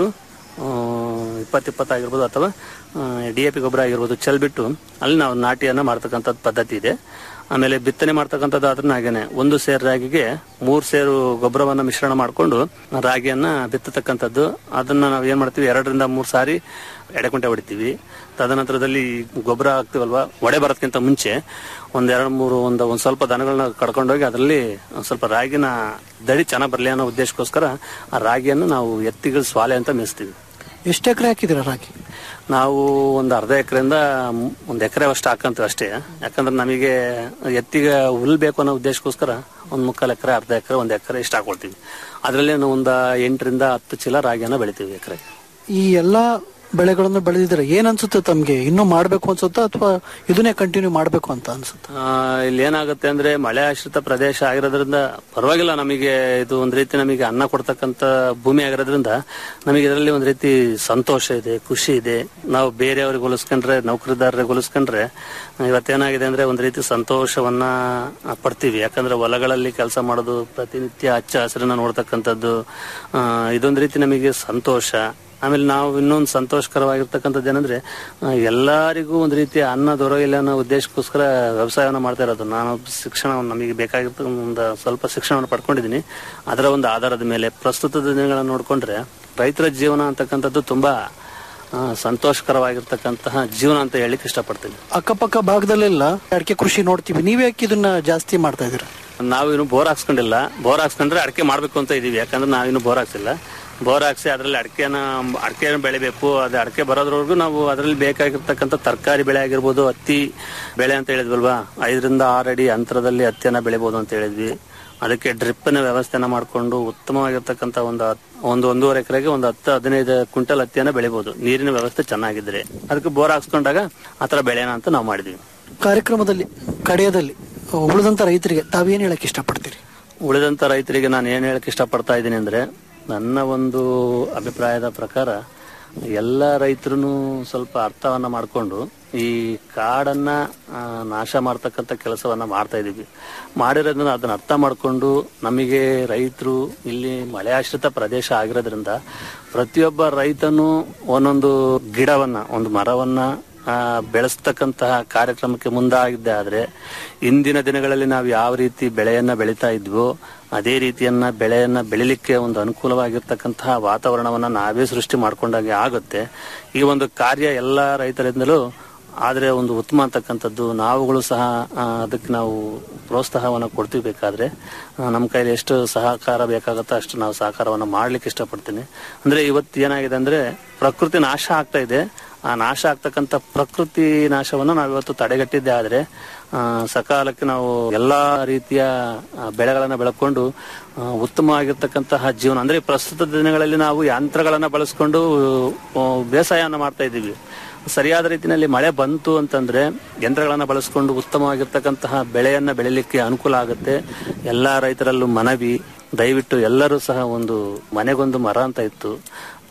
ಇಪ್ಪತ್ತು ಇಪ್ಪತ್ತಾಗಿರ್ಬೋದು ಅಥವಾ ಡಿ ಎ ಪಿ ಗೊಬ್ಬರ ಆಗಿರ್ಬೋದು ಚೆಲ್ಬಿಟ್ಟು ಅಲ್ಲಿ ನಾವು ನಾಟಿಯನ್ನ ಮಾಡ್ತಕ್ಕಂಥದ್ದು ಪದ್ಧತಿ ಇದೆ ಆಮೇಲೆ ಬಿತ್ತನೆ ಮಾಡ್ತಕ್ಕಂಥದ್ದು ಅದ್ರ ಹಾಗೇನೆ ಒಂದು ಸೇರು ರಾಗಿಗೆ ಮೂರು ಸೇರು ಗೊಬ್ಬರವನ್ನ ಮಿಶ್ರಣ ಮಾಡಿಕೊಂಡು ರಾಗಿಯನ್ನ ಬಿತ್ತತಕ್ಕಂಥದ್ದು ಅದನ್ನ ನಾವು ಏನ್ ಮಾಡ್ತೀವಿ ಎರಡರಿಂದ ಮೂರು ಸಾರಿ ಎಡೆಕುಂಟೆ ಹೊಡಿತೀವಿ ತದನಂತರದಲ್ಲಿ ಗೊಬ್ಬರ ಹಾಕ್ತಿವಲ್ವಾ ಒಡೆ ಬರೋದಕ್ಕಿಂತ ಮುಂಚೆ ಒಂದ್ ಎರಡು ಮೂರು ಒಂದು ಒಂದ್ ಸ್ವಲ್ಪ ದನಗಳನ್ನ ಕಡ್ಕೊಂಡೋಗಿ ಅದರಲ್ಲಿ ಒಂದ್ ಸ್ವಲ್ಪ ರಾಗಿನ ದಡಿ ಚೆನ್ನಾಗಿ ಬರಲಿ ಅನ್ನೋ ಉದ್ದೇಶಕ್ಕೋಸ್ಕರ ಆ ರಾಗಿಯನ್ನು ನಾವು ಎತ್ತಿಗಳ ಸ್ವಾಲೆ ಅಂತ ಮೇಯಿಸ್ತೀವಿ ಎಷ್ಟು ಎಕರೆ ಹಾಕಿದಿರ ರಾಗಿ ನಾವು ಒಂದು ಅರ್ಧ ಎಕರೆಯಿಂದ ಒಂದು ಎಕರೆ ಅಷ್ಟು ಹಾಕಂತೀವಿ ಅಷ್ಟೇ ಯಾಕಂದ್ರೆ ನಮಗೆ ಎತ್ತಿಗೆ ಹುಲ್ ಬೇಕು ಅನ್ನೋ ಉದ್ದೇಶಕ್ಕೋಸ್ಕರ ಒಂದು ಮುಕ್ಕಾಲು ಎಕರೆ ಅರ್ಧ ಎಕರೆ ಒಂದು ಎಕರೆ ಇಷ್ಟ ಹಾಕೊಳ್ತೀವಿ ಅದರಲ್ಲಿ ಒಂದು ಎಂಟರಿಂದ ಹತ್ತು ಚೀಲ ರಾಗಿಯನ್ನ ಬೆಳಿತೀವಿ ಎಕರೆಗೆ ಈ ಎಲ್ಲಾ ಬೆಳೆಗಳನ್ನು ಬೆಳೆದಿದ್ರೆ ಏನ್ ಅನ್ಸುತ್ತೆ ತಮ್ಗೆ ಇನ್ನೂ ಮಾಡ್ಬೇಕು ಅನ್ಸುತ್ತಾ ಅಥವಾ ಇದನ್ನೇ ಕಂಟಿನ್ಯೂ ಮಾಡ್ಬೇಕು ಅಂತ ಅನ್ಸುತ್ತೆ ಆ, ಇಲ್ಲಿ ಏನಾಗುತ್ತೆ ಅಂದ್ರೆ ಮಳೆ ಆಶ್ರಿತ ಪ್ರದೇಶ ಆಗಿರೋದ್ರಿಂದ ಪರವಾಗಿಲ್ಲ ನಮಗೆ ಇದು ಒಂದ್ ರೀತಿ ನಮಗೆ ಅನ್ನ ಕೊಡ್ತಕ್ಕಂತ ಭೂಮಿ ಆಗಿರೋದ್ರಿಂದ ನಮಗೆ ಇದರಲ್ಲಿ ಒಂದ್ ರೀತಿ ಸಂತೋಷ ಇದೆ ಖುಷಿ ಇದೆ ನಾವು ಬೇರೆಯವ್ರಿಗೆ ಹೋಲಿಸ್ಕೊಂಡ್ರೆ ನೌಕರಿದಾರರಿಗೆ ಹೋಲಿಸ್ಕೊಂಡ್ರೆ ಇವತ್ತೇನಾಗಿದೆ ಅಂದ್ರೆ ಒಂದ್ ರೀತಿ ಸಂತೋಷವನ್ನ ಪಡ್ತೀವಿ ಯಾಕಂದ್ರೆ ಹೊಲಗಳಲ್ಲಿ ಕೆಲಸ ಮಾಡೋದು ಪ್ರತಿನಿತ್ಯ ಹಚ್ಚ ಹಸಿರನ್ನ ನೋಡ್ತಕ್ಕಂಥದ್ದು ಆ, ಇದೊಂದ್ ರೀತಿ ನಮಗೆ ಸಂತೋಷ ಆಮೇಲೆ ನಾವು ಇನ್ನೊಂದು ಸಂತೋಷಕರವಾಗಿರ್ತಕ್ಕಂಥದ್ದು ಏನಂದ್ರೆ ಆ, ಎಲ್ಲರಿಗೂ ಒಂದು ರೀತಿಯ ಅನ್ನ ದೊರೆಯಿಲ್ಲ ಅನ್ನೋ ಉದ್ದೇಶಕ್ಕೋಸ್ಕರ ವ್ಯವಸಾಯವನ್ನು ಮಾಡ್ತಾ ಇರೋದು ನಾನು ಶಿಕ್ಷಣ ನಮಗೆ ಬೇಕಾಗಿರ್ತ ಒಂದು ಸ್ವಲ್ಪ ಶಿಕ್ಷಣವನ್ನು ಪಡ್ಕೊಂಡಿದ್ದೀನಿ ಅದರ ಒಂದು ಆಧಾರದ ಮೇಲೆ ಪ್ರಸ್ತುತ ದಿನಗಳನ್ನು ನೋಡ್ಕೊಂಡ್ರೆ ರೈತರ ಜೀವನ ಅಂತಕ್ಕಂಥದ್ದು ತುಂಬಾ ಆ, ಸಂತೋಷಕರವಾಗಿರ್ತಕ್ಕಂತಹ ಜೀವನ ಅಂತ ಹೇಳಿಕ್ ಇಷ್ಟಪಡ್ತೀನಿ ಅಕ್ಕಪಕ್ಕ ಭಾಗದಲ್ಲೆಲ್ಲ ಅಡಿಕೆ ಕೃಷಿ ನೋಡ್ತೀವಿ ನೀವ್ ಯಾಕೆ ಇದನ್ನ ಜಾಸ್ತಿ ಮಾಡ್ತಾ ಇದೀರಾ ನಾವು ಇನ್ನು ಬೋರ್ ಹಾಕ್ಸ್ಕೊಂಡಿಲ್ಲ ಬೋರ್ ಹಾಕ್ಸ್ಕೊಂಡ್ರೆ ಅಡಿಕೆ ಮಾಡ್ಬೇಕು ಅಂತ ಇದೀವಿ ಯಾಕಂದ್ರೆ ನಾವಿನ್ನು ಬೋರ್ ಹಾಕ್ಸಿಲ್ಲ ಬೋರ್ ಹಾಕ್ಸಿ ಅದರಲ್ಲಿ ಅಡಿಕೆನ ಅಡಿಕೆ ಬೆಳಿಬೇಕು ಅದು ಅಡಿಕೆ ಬರೋದ್ರವರೆಗೂ ನಾವು ಅದರಲ್ಲಿ ಬೇಕಾಗಿರ್ತಕ್ಕಂಥ ತರಕಾರಿ ಬೆಳೆ ಆಗಿರ್ಬೋದು ಹತ್ತಿ ಬೆಳೆ ಅಂತ ಹೇಳಿದ್ವಲ್ವಾ ಐದರಿಂದ ಆರು ಅಡಿ ಅಂತರದಲ್ಲಿ ಹತ್ತಿಯನ್ನ ಬೆಳಿಬೋದು ಅಂತ ಹೇಳಿದ್ವಿ ಅದಕ್ಕೆ ಡ್ರಿಪ್ನ ವ್ಯವಸ್ಥೆನ ಮಾಡಿಕೊಂಡು ಉತ್ತಮವಾಗಿರ್ತಕ್ಕಂಥ ಒಂದು ಹತ್- ಒಂದು ಒಂದೂವರೆ ಎಕರೆಗೆ ಒಂದು ಹತ್ತು ಹದಿನೈದು ಕ್ವಿಂಟಲ್ ಹತ್ತಿಯನ್ನ ಬೆಳಿಬೋದು ನೀರಿನ ವ್ಯವಸ್ಥೆ ಚೆನ್ನಾಗಿದ್ರೆ ಅದಕ್ಕೆ ಬೋರ್ ಹಾಕ್ಸ್ಕೊಂಡಾಗ ಆತರ ಬೆಳೆಯೋಣ ಅಂತ ನಾವು ಮಾಡಿದ್ವಿ ಕಾರ್ಯಕ್ರಮದಲ್ಲಿ ಕಡೆಯದಲ್ಲಿ ಉಳಿದಂತ ರೈತರಿಗೆ ತಾವೇನ್ ಹೇಳಕ್ ಇಷ್ಟಪಡ್ತೀರಿ ಉಳಿದಂತ ರೈತರಿಗೆ ನಾನು ಏನ್ ಹೇಳಕ್ ಇಷ್ಟಪಡ್ತಾ ಇದ್ದೀನಿ ಅಂದ್ರೆ ನನ್ನ ಒಂದು ಅಭಿಪ್ರಾಯದ ಪ್ರಕಾರ ಎಲ್ಲ ರೈತರು ಸ್ವಲ್ಪ ಅರ್ಥವನ್ನ ಮಾಡಿಕೊಂಡು ಈ ಕಾಡನ್ನ ಆ, ನಾಶ ಮಾಡ್ತಕ್ಕಂಥ ಕೆಲಸವನ್ನ ಮಾಡ್ತಾ ಇದೀವಿ ಮಾಡಿರೋದನ್ನ ಅದನ್ನ ಅರ್ಥ ಮಾಡಿಕೊಂಡು ನಮಗೆ ರೈತರು ಇಲ್ಲಿ ಮಳೆ ಆಶ್ರಿತ ಪ್ರದೇಶ ಆಗಿರೋದ್ರಿಂದ ಪ್ರತಿಯೊಬ್ಬ ರೈತನು ಒಂದೊಂದು ಗಿಡವನ್ನ ಒಂದು ಮರವನ್ನ ಆ, ಬೆಳೆಸ್ತಕ್ಕಂತಹ ಕಾರ್ಯಕ್ರಮಕ್ಕೆ ಮುಂದಾಗಿದ್ದೆ ಆದ್ರೆ ಇಂದಿನ ದಿನಗಳಲ್ಲಿ ನಾವು ಯಾವ ರೀತಿ ಬೆಳೆಯನ್ನ ಬೆಳೀತಾ ಇದ್ವೋ ಅದೇ ರೀತಿಯನ್ನ ಬೆಳೆಯನ್ನ ಬೆಳಿಲಿಕ್ಕೆ ಒಂದು ಅನುಕೂಲವಾಗಿರ್ತಕ್ಕಂತಹ ವಾತಾವರಣವನ್ನ ನಾವೇ ಸೃಷ್ಟಿ ಮಾಡ್ಕೊಂಡಾಗೆ ಆಗುತ್ತೆ ಈ ಒಂದು ಕಾರ್ಯ ಎಲ್ಲ ರೈತರಿಂದಲೂ ಆದ್ರೆ ಒಂದು ಉತ್ತಮ ಅಂತಕ್ಕಂಥದ್ದು ನಾವುಗಳು ಸಹ ಆ, ಅದಕ್ಕೆ ನಾವು ಪ್ರೋತ್ಸಾಹವನ್ನು ಕೊಡ್ತೀವಿ ಬೇಕಾದ್ರೆ ಆ, ನಮ್ಮ ಕೈಲಿ ಎಷ್ಟು ಸಹಕಾರ ಬೇಕಾಗುತ್ತೋ ಅಷ್ಟು ನಾವು ಸಹಕಾರವನ್ನು ಮಾಡ್ಲಿಕ್ಕೆ ಇಷ್ಟಪಡ್ತೀನಿ ಅಂದ್ರೆ ಇವತ್ತು ಏನಾಗಿದೆ ಅಂದ್ರೆ ಪ್ರಕೃತಿ ನಾಶ ಆಗ್ತಾ ಇದೆ ಆ ನಾಶ ಆಗ್ತಕ್ಕಂಥ ಪ್ರಕೃತಿ ನಾಶವನ್ನು ನಾವು ಇವತ್ತು ತಡೆಗಟ್ಟಿದ್ದೆ ಆದ್ರೆ ಆ, ಸಕಾಲಕ್ಕೆ ನಾವು ಎಲ್ಲಾ ರೀತಿಯ ಆ, ಬೆಳೆಗಳನ್ನ ಬೆಳಕೊಂಡು ಆ, ಉತ್ತಮವಾಗಿರ್ತಕ್ಕಂತಹ ಜೀವನ ಅಂದ್ರೆ ಪ್ರಸ್ತುತ ದಿನಗಳಲ್ಲಿ ನಾವು ಯಂತ್ರಗಳನ್ನ ಬಳಸ್ಕೊಂಡು ಆ, ಬೇಸಾಯವನ್ನ ಮಾಡ್ತಾ ಇದ್ದೀವಿ ಸರಿಯಾದ ರೀತಿಯಲ್ಲಿ ಮಳೆ ಬಂತು ಅಂತಂದ್ರೆ ಯಂತ್ರಗಳನ್ನ ಬಳಸ್ಕೊಂಡು ಉತ್ತಮವಾಗಿರ್ತಕ್ಕಂತಹ ಬೆಳೆಯನ್ನ ಬೆಳಿಲಿಕ್ಕೆ ಅನುಕೂಲ ಆಗುತ್ತೆ ಎಲ್ಲಾ ರೈತರಲ್ಲೂ ಮನವಿ ದಯವಿಟ್ಟು ಎಲ್ಲರೂ ಸಹ ಒಂದು ಮನೆಗೊಂದು ಮರ ಅಂತ ಇತ್ತು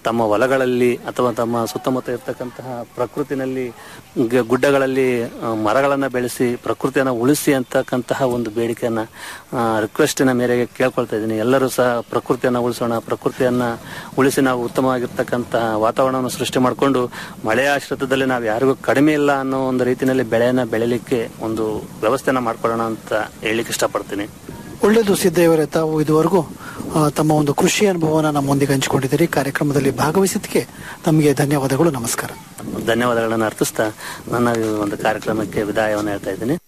ತಮ್ಮ ಹೊಲಗಳಲ್ಲಿ ಅಥವಾ ತಮ್ಮ ಸುತ್ತಮುತ್ತ ಇರ್ತಕ್ಕಂತಹ ಪ್ರಕೃತಿನಲ್ಲಿ ಗ- ಗುಡ್ಡಗಳಲ್ಲಿ ಆ, ಮರಗಳನ್ನ ಬೆಳೆಸಿ ಪ್ರಕೃತಿಯನ್ನ ಉಳಿಸಿ ಅಂತಕ್ಕಂತಹ ಒಂದು ಬೇಡಿಕೆಯನ್ನ ರಿಕ್ವೆಸ್ಟಿನ ಮೇರೆಗೆ ಕೇಳ್ಕೊಳ್ತಾ ಇದ್ದೀನಿ ಎಲ್ಲರೂ ಸಹ ಪ್ರಕೃತಿಯನ್ನ ಉಳಿಸೋಣ ಪ್ರಕೃತಿಯನ್ನ ಉಳಿಸಿ ನಾವು ಉತ್ತಮವಾಗಿರ್ತಕ್ಕಂತಹ ವಾತಾವರಣವನ್ನು ಸೃಷ್ಟಿ ಮಾಡಿಕೊಂಡು ಮಳೆಯ ಆಶ್ರಿತದಲ್ಲಿ ನಾವು ಯಾರಿಗೂ ಕಡಿಮೆ ಇಲ್ಲ ಅನ್ನೋ ಒಂದು ರೀತಿಯಲ್ಲಿ ಬೆಳೆಯನ್ನ ಬೆಳಿಲಿಕ್ಕೆ ಒಂದು ವ್ಯವಸ್ಥೆನ ಮಾಡ್ಕೊಳ್ಳೋಣ ಅಂತ ಹೇಳಲಿಕ್ಕೆ ಇಷ್ಟಪಡ್ತೀನಿ ಒಳ್ಳೆಯದು ಸಿದ್ದಯ್ಯವರೇ ತಾವು ಇದುವರೆಗೂ ಆ, ತಮ್ಮ ಒಂದು ಕೃಷಿ ಅನುಭವನ ನಮ್ಮೊಂದಿಗೆ ಹಂಚಿಕೊಂಡಿದ್ದೀರಿ ಕಾರ್ಯಕ್ರಮದಲ್ಲಿ ಭಾಗವಹಿಸಿದ್ದಕ್ಕೆ ತಮಗೆ ಧನ್ಯವಾದಗಳು ನಮಸ್ಕಾರ ಧನ್ಯವಾದಗಳನ್ನು ಅರ್ಪಿಸ್ತಾ ನನ್ನ ಈ ಒಂದು ಕಾರ್ಯಕ್ರಮಕ್ಕೆ ವಿದಾಯವನ್ನು ಹೇಳ್ತಾ ಇದ್ದೀನಿ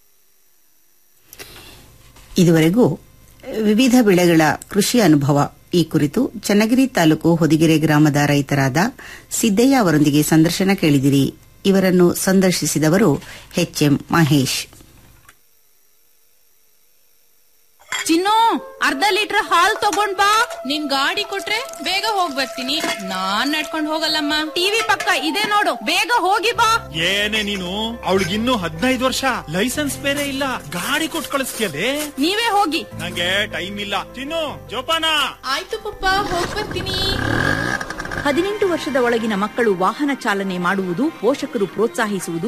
ಇದುವರೆಗೂ ವಿವಿಧ ಬೆಳೆಗಳ ಕೃಷಿ ಅನುಭವ ಈ ಕುರಿತು ಚನ್ನಗಿರಿ ತಾಲೂಕು ಹೊದಿಗೆರೆ ಗ್ರಾಮದ ರೈತರಾದ ಸಿದ್ದಯ್ಯ ಅವರೊಂದಿಗೆ ಸಂದರ್ಶನ ಕೇಳಿದಿರಿ ಇವರನ್ನು ಸಂದರ್ಶಿಸಿದವರು ಎಚ್ಎಂ ಮಹೇಶ್ ಚಿನ್ನು ಅರ್ಧ ಲೀಟರ್ ಹಾಲ್ ತಗೊಂಡ್ ಬಾ ನಿನ್ ಗಾಡಿ ಕೊಟ್ರೆ ಬೇಗ ಹೋಗ್ ಬರ್ತೀನಿ ನಾನ್ ನಡ್ಕೊಂಡ್ ಹೋಗಲ್ಲಮ್ಮ ಟಿವಿ ಪಕ್ಕ ಇದೆ ನೋಡು ಬೇಗ ಹೋಗಿ ಬಾ ಏನೇ ನೀನು ಅವಳಿಗಿನ್ನೂ ಹದಿನೈದು ವರ್ಷ ಲೈಸೆನ್ಸ್ ಬೇರೆ ಇಲ್ಲ ಗಾಡಿ ಕೊಟ್ಟು ಕಳಿಸ್ತೀಯಲ್ಲೇ ನೀವೇ ಹೋಗಿ ನಂಗೆ ಟೈಮ್ ಇಲ್ಲ ಚಿನ್ನು ಜೋಪಾನ ಆಯ್ತು ಪಪ್ಪ ಹೋಗ್ ಬರ್ತೀನಿ ಹದಿನೆಂಟು ವರ್ಷದ ಒಳಗಿನ ಮಕ್ಕಳು ವಾಹನ ಚಾಲನೆ ಮಾಡುವುದು ಪೋಷಕರು ಪ್ರೋತ್ಸಾಹಿಸುವುದು